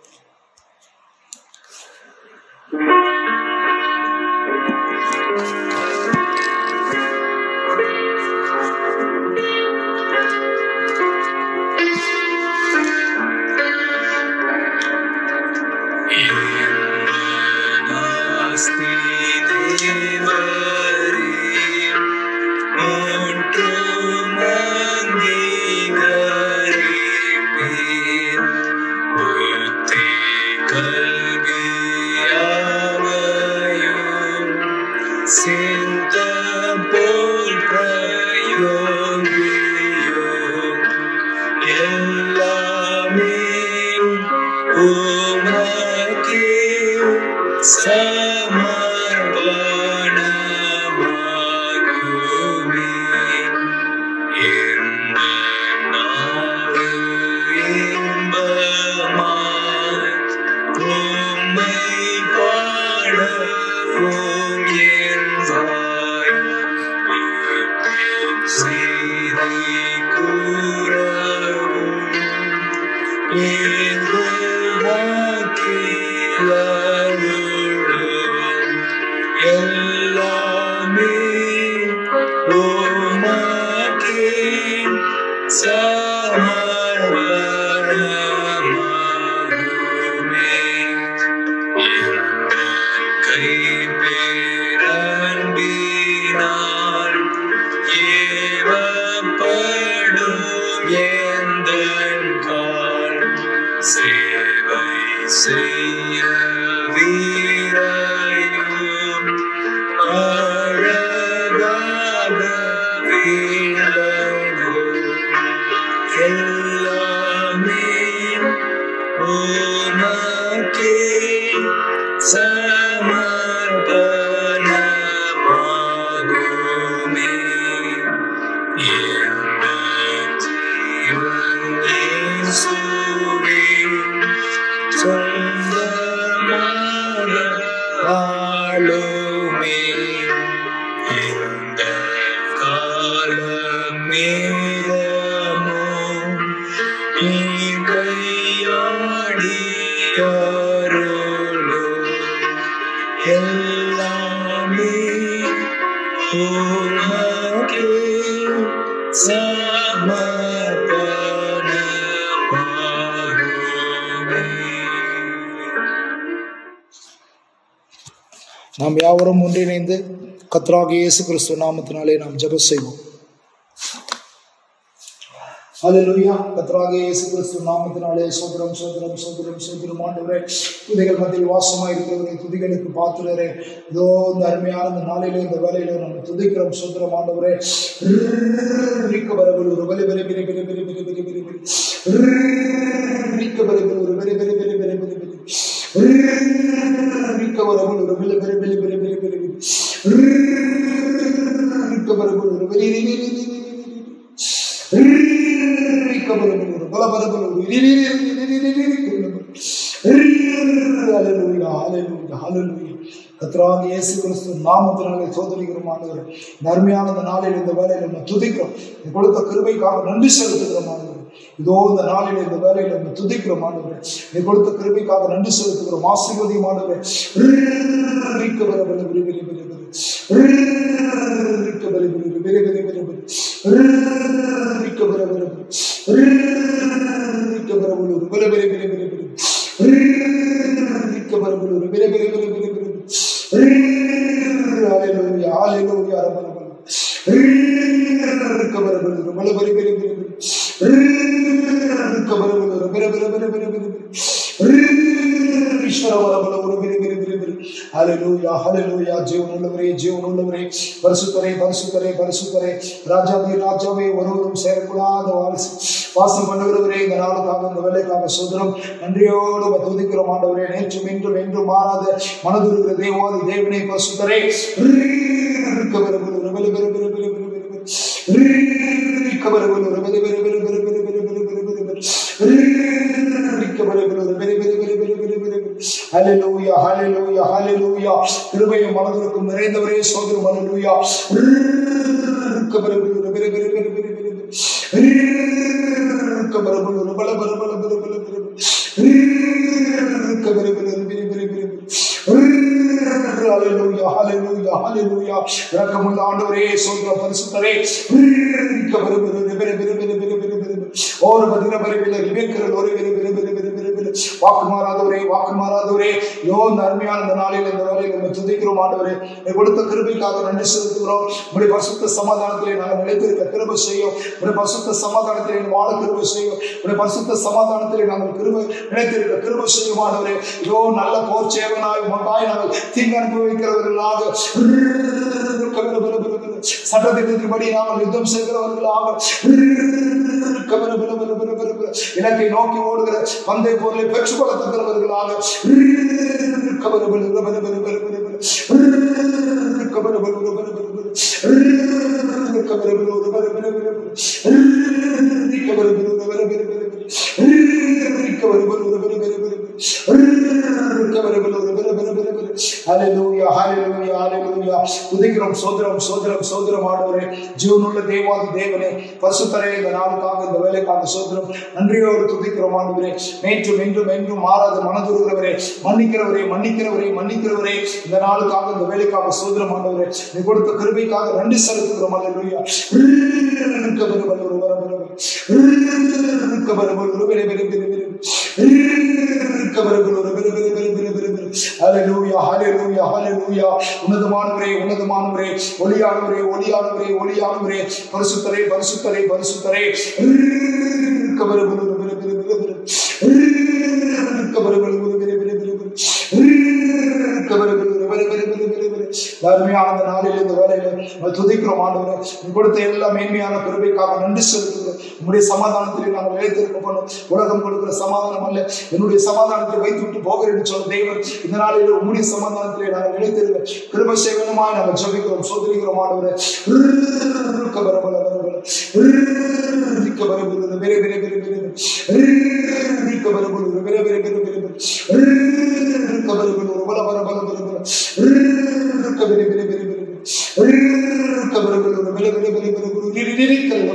நாஸ்தி தேவரே ஒன்றும் அங்கீகரிப்பேன். புத்தி கல்வியாவையும் சிந்த போல் பிரயோகியும் எல்லாமே உமக்கே சமர்ப்பணமாகுமே. இந்த நாடு இன்பமாய் உம்மை பாடவும் என் வாய் செய்தி கூறவும் எல்லாமே உமக்கே சமர்ப்பணமாகுமே. கைப்பேரன்பினால் ஏவப்படும் எந்த செய்ய வீரையும் அழகாக விளங்கும் எல்லாமே உமக்கே சமர்ப்பணமாகுமே எந்த ஜீவன் இயேசுவே சொந்தமாக ஆளுமே இந்த காலம் நேரமோ நீ கையாடி கருளோ எல்லாமே உமக்கே சமர்ப்பணமாகுமே நாம் யாவரும் ஒன்றிணைந்து கத்ராக இயேசு கிறிஸ்துவ நாமத்தினாலே நாம் ஜெபம் செய்வோம் ஹalleluya கத்ராக இயேசு கிறிஸ்துவ நாமத்தினாலே சோதரம் சோதரம் சோதரம் சோதரம் ஆண்டவரே துதிகள் மத்தியில் வாசமாய் இருக்கிறவரே துதிகளுக்கு பாத்துறரே இதோ இந்த அருமையான இந்த நாளிலே இந்த வேலையில நம்ம துதிக்கிறோம் சோதரம் ஆண்டவரே ரிக்க வரவில் ஒரு வலி வலி வலி வலி வலி வலி வலி வலி வலி ரிக்க வரவில் ஒரு வலி வலி வலி வலி வலி வலி ரிக்க வரவில் ஒரு வலி வலி வலி வலி வலி வலி வலி ரிக்க வரவில் ஒரு வலி வலி வலி வலி வலி ரிக்கபரபலூர் பலபரபலூர் ஹalleluya ஹalleluya ஹalleluya கர்த்தராகிய இயேசு கிறிஸ்து நாமத்தினாலே சோதரிக்கிறோம் ஆண்டவர் இந்த அருமையான இந்த நாளில் இந்த வேலையில் நம்ம துதிக்கிறோம் நீ கொடுத்த கிருபைக்காக நன்றி செலுத்துகிறோம் ஆண்டவர் இதோ இந்த நாளில் இந்த வேலையில் நம்ம துதிக்கிறோம் ஆண்டவர் நீ கொடுத்த கிருபைக்காக நன்றி செலுத்துகிறோம் ஆசீர்வதியும் ஆண்டவர் ரிக்கபரபல விரி விரி விரி விரி ரிக்கபரி விரி விரி விரி விரி விரி ரிக்கபரபல ரிக்கபரபல விரி விரி விரி விரி விரி ரிக்கபரபல விரி விரி விரி விரி விரி ஹalleluya ஹalleluya ரபரபல ரிக்கபரபல பல பரி பரி பரி ரிக்கபரபல பர பர பர பர பர ஈஸ்வர வரபல ஒரு பரி பரி பரி பரி ஹalleluya ஹalleluya ஜீவனுள்ளவரே ஜீவனுள்ளவரே பரிசுத்தரே பரிசுத்தரே பரிசுத்தரே ராஜாவே ராஜாவே ஒருவரும் சேரக்கூடாத வாரிசு வாசம் பண்ணுகிறவரே இந்த நாளுக்காக இந்த வேலைக்காக சுதரம் நன்றியோடு உம்மை துதிக்கிறோம் ஆண்டவரே நேற்றும் இன்றும் என்றும் மாறாத மனதுருகிற தேவாதி தேவனே பரிசுத்தரே இருக்க வருவது ஒரு வெறு வெறு வெறு வெறு வெறு வெறு வெறு. இருக்க வருவது ஒரு வெறு வெறு வெறு வெறு வெறு வெறு வெறு வெறு வெறு வெறு. இருக்க வருவது ஒரு வெறு வெறு வெறு வெறு வெறு வெறு வெறு. ஹalleluya ஹalleluya ஹalleluya கிருபையும் மனதிற்கும் நிறைந்தவரே சோதரம் ஹalleluya இருக்க வருவது ஒரு வெறு வெறு வெறு வெறு வெறு வெறு. இருக்க வருவது ஒரு பல பல பல பல பல பல பல. இருக்க வருவது ஒரு வெறு வெறு வெறு வெறு. ஹalleluya ஹalleluya ஹalleluya இரக்கமுள்ள ஆண்டவரே சொல்ற பரிசுத்தரே இருக்க வருவது ஒரு வெறு வெறு வெறு வெறு வெறு வெறு வெறு. ஓர் பதின பரிவில விவேக்கிறல் ஒரு வெறு வெறு வெறு வெறு வெறு வெறு. வாக்கு மாறாதவரே வாக்கு மாறாதவரே யோ இந்த அருமையான இந்த நாளில் இந்த வேலையில் நம்ம துதிக்கிறோம் ஆண்டவரே நீ கொடுத்த கிருபைக்காக நன்றி செலுத்துகிறோம் உடைய பரிசுத்த சமாதானத்திலே நாங்கள் நிலைத்திருக்க கிருபை செய்யும் உடைய பரிசுத்த சமாதானத்திலே வாழ கிருபை செய்யும் உடைய பரிசுத்த சமாதானத்திலே நாங்கள் கிருபை நிலைத்திருக்க கிருபை செய்யும் ஆண்டவரே யோ நல்ல போர் சேவனாய் மண்டாய் நாங்கள் தீங்கு அனுபவிக்கிறவர்களாக சட்டத்திட்டத்தின்படி நாங்கள் யுத்தம் செய்கிறவர்களாக இலக்கை நோக்கி ஓடுகிற பந்தை பொருளை பெற்றுக் கொள்ள தக்கிறவர்களாக ஹalleluya ஹalleluya ஹalleluya துதிக்கிறோம் சோதரம் சோதரம் சோதரம் ஆண்டவரே ஜீவனுள்ள தேவாதி தேவனே பரிசுத்தரே இந்த நாளுக்காக இந்த வேலைக்காக சோதரம் நன்றியோடு துதிக்கிறோம் ஆண்டவரே நேற்றும் என்றும் என்றும் மாறாத மனதுருகிறவரே மன்னிக்கிறவரே மன்னிக்கிறவரே மன்னிக்கிறவரே இந்த நாளுக்காக இந்த வேலைக்காக சோதரம் ஆண்டவரே நீ கொடுத்த கிருபைக்காக நன்றி செலுத்துகிறோம் ஹalleluya இருக்க வருவர் ஒரு வர வருவர் இருக்க வருவர் ஒரு பெரிய பெரிய பெரிய பெரிய இருக்க வருவர் ஒரு பெரிய பெரிய பெரிய பெரிய பெரிய பெரிய ஹalleluya ஹalleluya ஹalleluya உன்னதமானவரே உன்னதமானவரே ஒளியானவரே ஒளியானவரே ஒளியானவரே பரிசுத்தரே பரிசுத்தரே பரிசுத்தரே இருக்க வருவர் ஒரு பெரிய பெரிய பெரிய பெரிய இருக்க வருவர் ஒரு பெரிய அருமையான அந்த நாளில் இந்த வேலையில உம்மை துதிக்கிறோம் ஆண்டவரே நீ கொடுத்த எல்லா மேன்மையான பெருமைக்காக நன்றி செலுத்துகிறோம் உம்முடைய சமாதானத்திலே நாங்கள் நிலைத்திருக்கப்படும் உலகம் கொடுக்கிற சமாதானம் அல்ல என்னுடைய சமாதானத்தை வைத்து விட்டு போகிறேன் சொன்ன தெய்வம் இந்த நாளில் உம்முடைய சமாதானத்திலே நாங்கள் நிலைத்திருக்க கிருபை செய்வனுமாய் நாங்கள் ஜெபிக்கிறோம் சோதரிக்கிறோம் ஆண்டவரே இருக்க பரபல பரபல இருக்க பரபல பெரிய பெரிய பெரிய பெரிய இருக்க பரபல பெரிய பெரிய பெரிய பெரிய இருக்க பரபல பல பல பல பல பல இருக்க பெரிய பெரிய பெரிய பெரிய இருக்க பரபல பெரிய பெரிய பெரிய பெரிய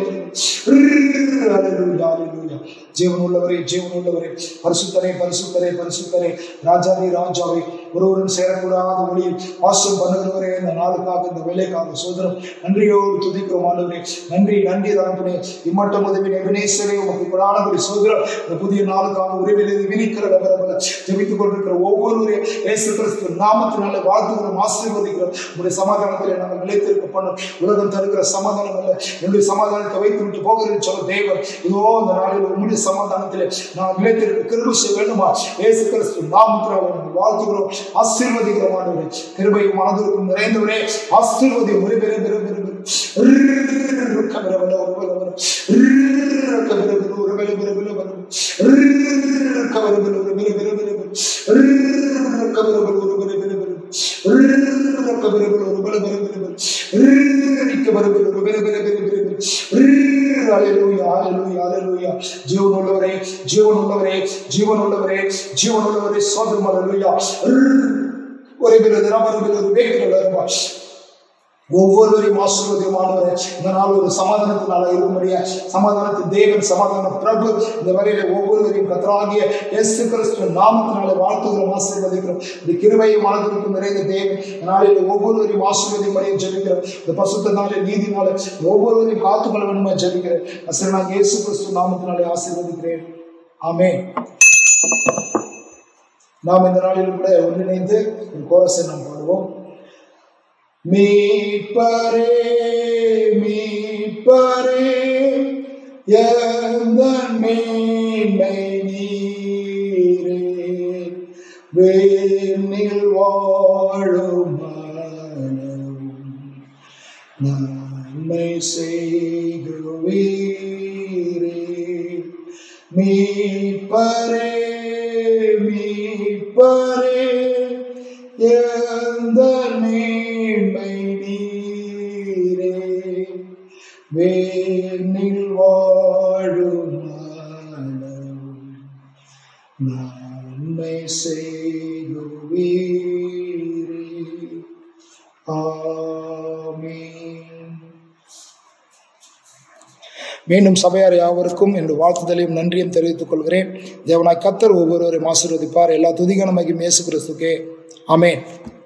பெரிய ஜீவன் உள்ளவரே ஜீவன் உள்ளவரே பரிசுத்தரே பரிசுத்தரே பரிசுத்தரே ராஜாவே ராஜாவே ஒருவரும் சேரக்கூடாத வழியில் வாசம் பண்ணுகிறவரே இந்த நாளுக்காக இந்த வேலைக்காக சோதரம் நன்றியோடு துதிக்கிறோம் ஆண்டவரே நன்றி நன்றி தகப்பனே இம்மட்டம் உதவி எபினேசரே உமக்கு பிராணபடி சோதரம் இந்த புதிய நாளுக்காக உறவில் வினிக்கிற நபரபல ஜெபித்துக் கொண்டிருக்கிற ஒவ்வொருவரையும் இயேசு கிறிஸ்து நாமத்தினால வாழ்த்துகிறோம் ஆசீர்வதிக்கிறோம் உங்களுடைய சமாதானத்தில் நாங்கள் நிலைத்திருக்க பண்ணும் உலகம் தருகிற சமாதானம் அல்ல என்னுடைய சமாதானத்தை வைத்து விட்டு போகிறேன் சொல்ல தேவன் இதோ இந்த நாளில் உங்களுடைய சமாதானத்திலே நான் நிலைத்திருக்க கிருபை செய்ய வேண்டுமா இயேசு கிறிஸ்து நாமத்தினால உங்களை வாழ்த்துகிறோம் ஆசீர்வதிக்கிறோம் ஆண்டவரே கிருபையும் மனதிற்கும் நிறைந்தவரே ஆசீர்வதியும் ஒரு பெரிய பெரிய பெரிய ஜீவனுள்ளவரே ஜீவனுள்ளவரே ஜீவனுள்ளவரே ஜீவனுள்ளவரே சோதரம் அலுவயா ஒரு பிறகு ஒரு வேகிறவா ஒவ்வொருவரையும் ஆசீர்வதியமானவரே இந்த நாள் ஒரு சமாதானத்தினால இருக்கும்படியா சமாதானத்தின் தேவன் சமாதான பிரபு இந்த வரையில ஒவ்வொருவரையும் கத்தராகிய இயேசு கிறிஸ்து நாமத்தினால வாழ்த்துகிறோம் ஆசீர்வதிக்கிறோம் இந்த கிருபையும் மனதிற்கும் நிறைந்த தேவன் இந்த நாளில் ஒவ்வொருவரையும் ஆசீர்வதியும் ஜெபிக்கிறோம் இந்த பசுத்த நாளில் நீதி நாள ஒவ்வொருவரையும் காத்துக்கொள்ள வேண்டுமா ஜெபிக்கிறேன் அசல் நான் இயேசு கிறிஸ்து நாமத்தினாலே ஆசீர்வதிக்கிறேன் ஆமே நாம் இந்த நாளில் கூட ஒன்றிணைந்து ஒரு கோரஸை நாம் பாடுவோம் மீட்பரே மீட்பரே எந்த மேன்மை நீரே வேனில் வாழும் மனம் நன்மை செய்குவீரே மீட்பரே மீட்பரே எந்த மேன்மை நீரே வேனில் வாழும் மனம் நன்மை செய்குவீரே ஆமீன் மீண்டும் சபையார் யாவருக்கும் என்று வாழ்த்துதலையும் நன்றியும் தெரிவித்துக் கொள்கிறேன் தேவனாய் கத்தர் ஒவ்வொருவரையும் ஆசீர்வதிப்பார் எல்லா துதிகன மகிம் இயேசு கிறிஸ்துக்கே ஆமென்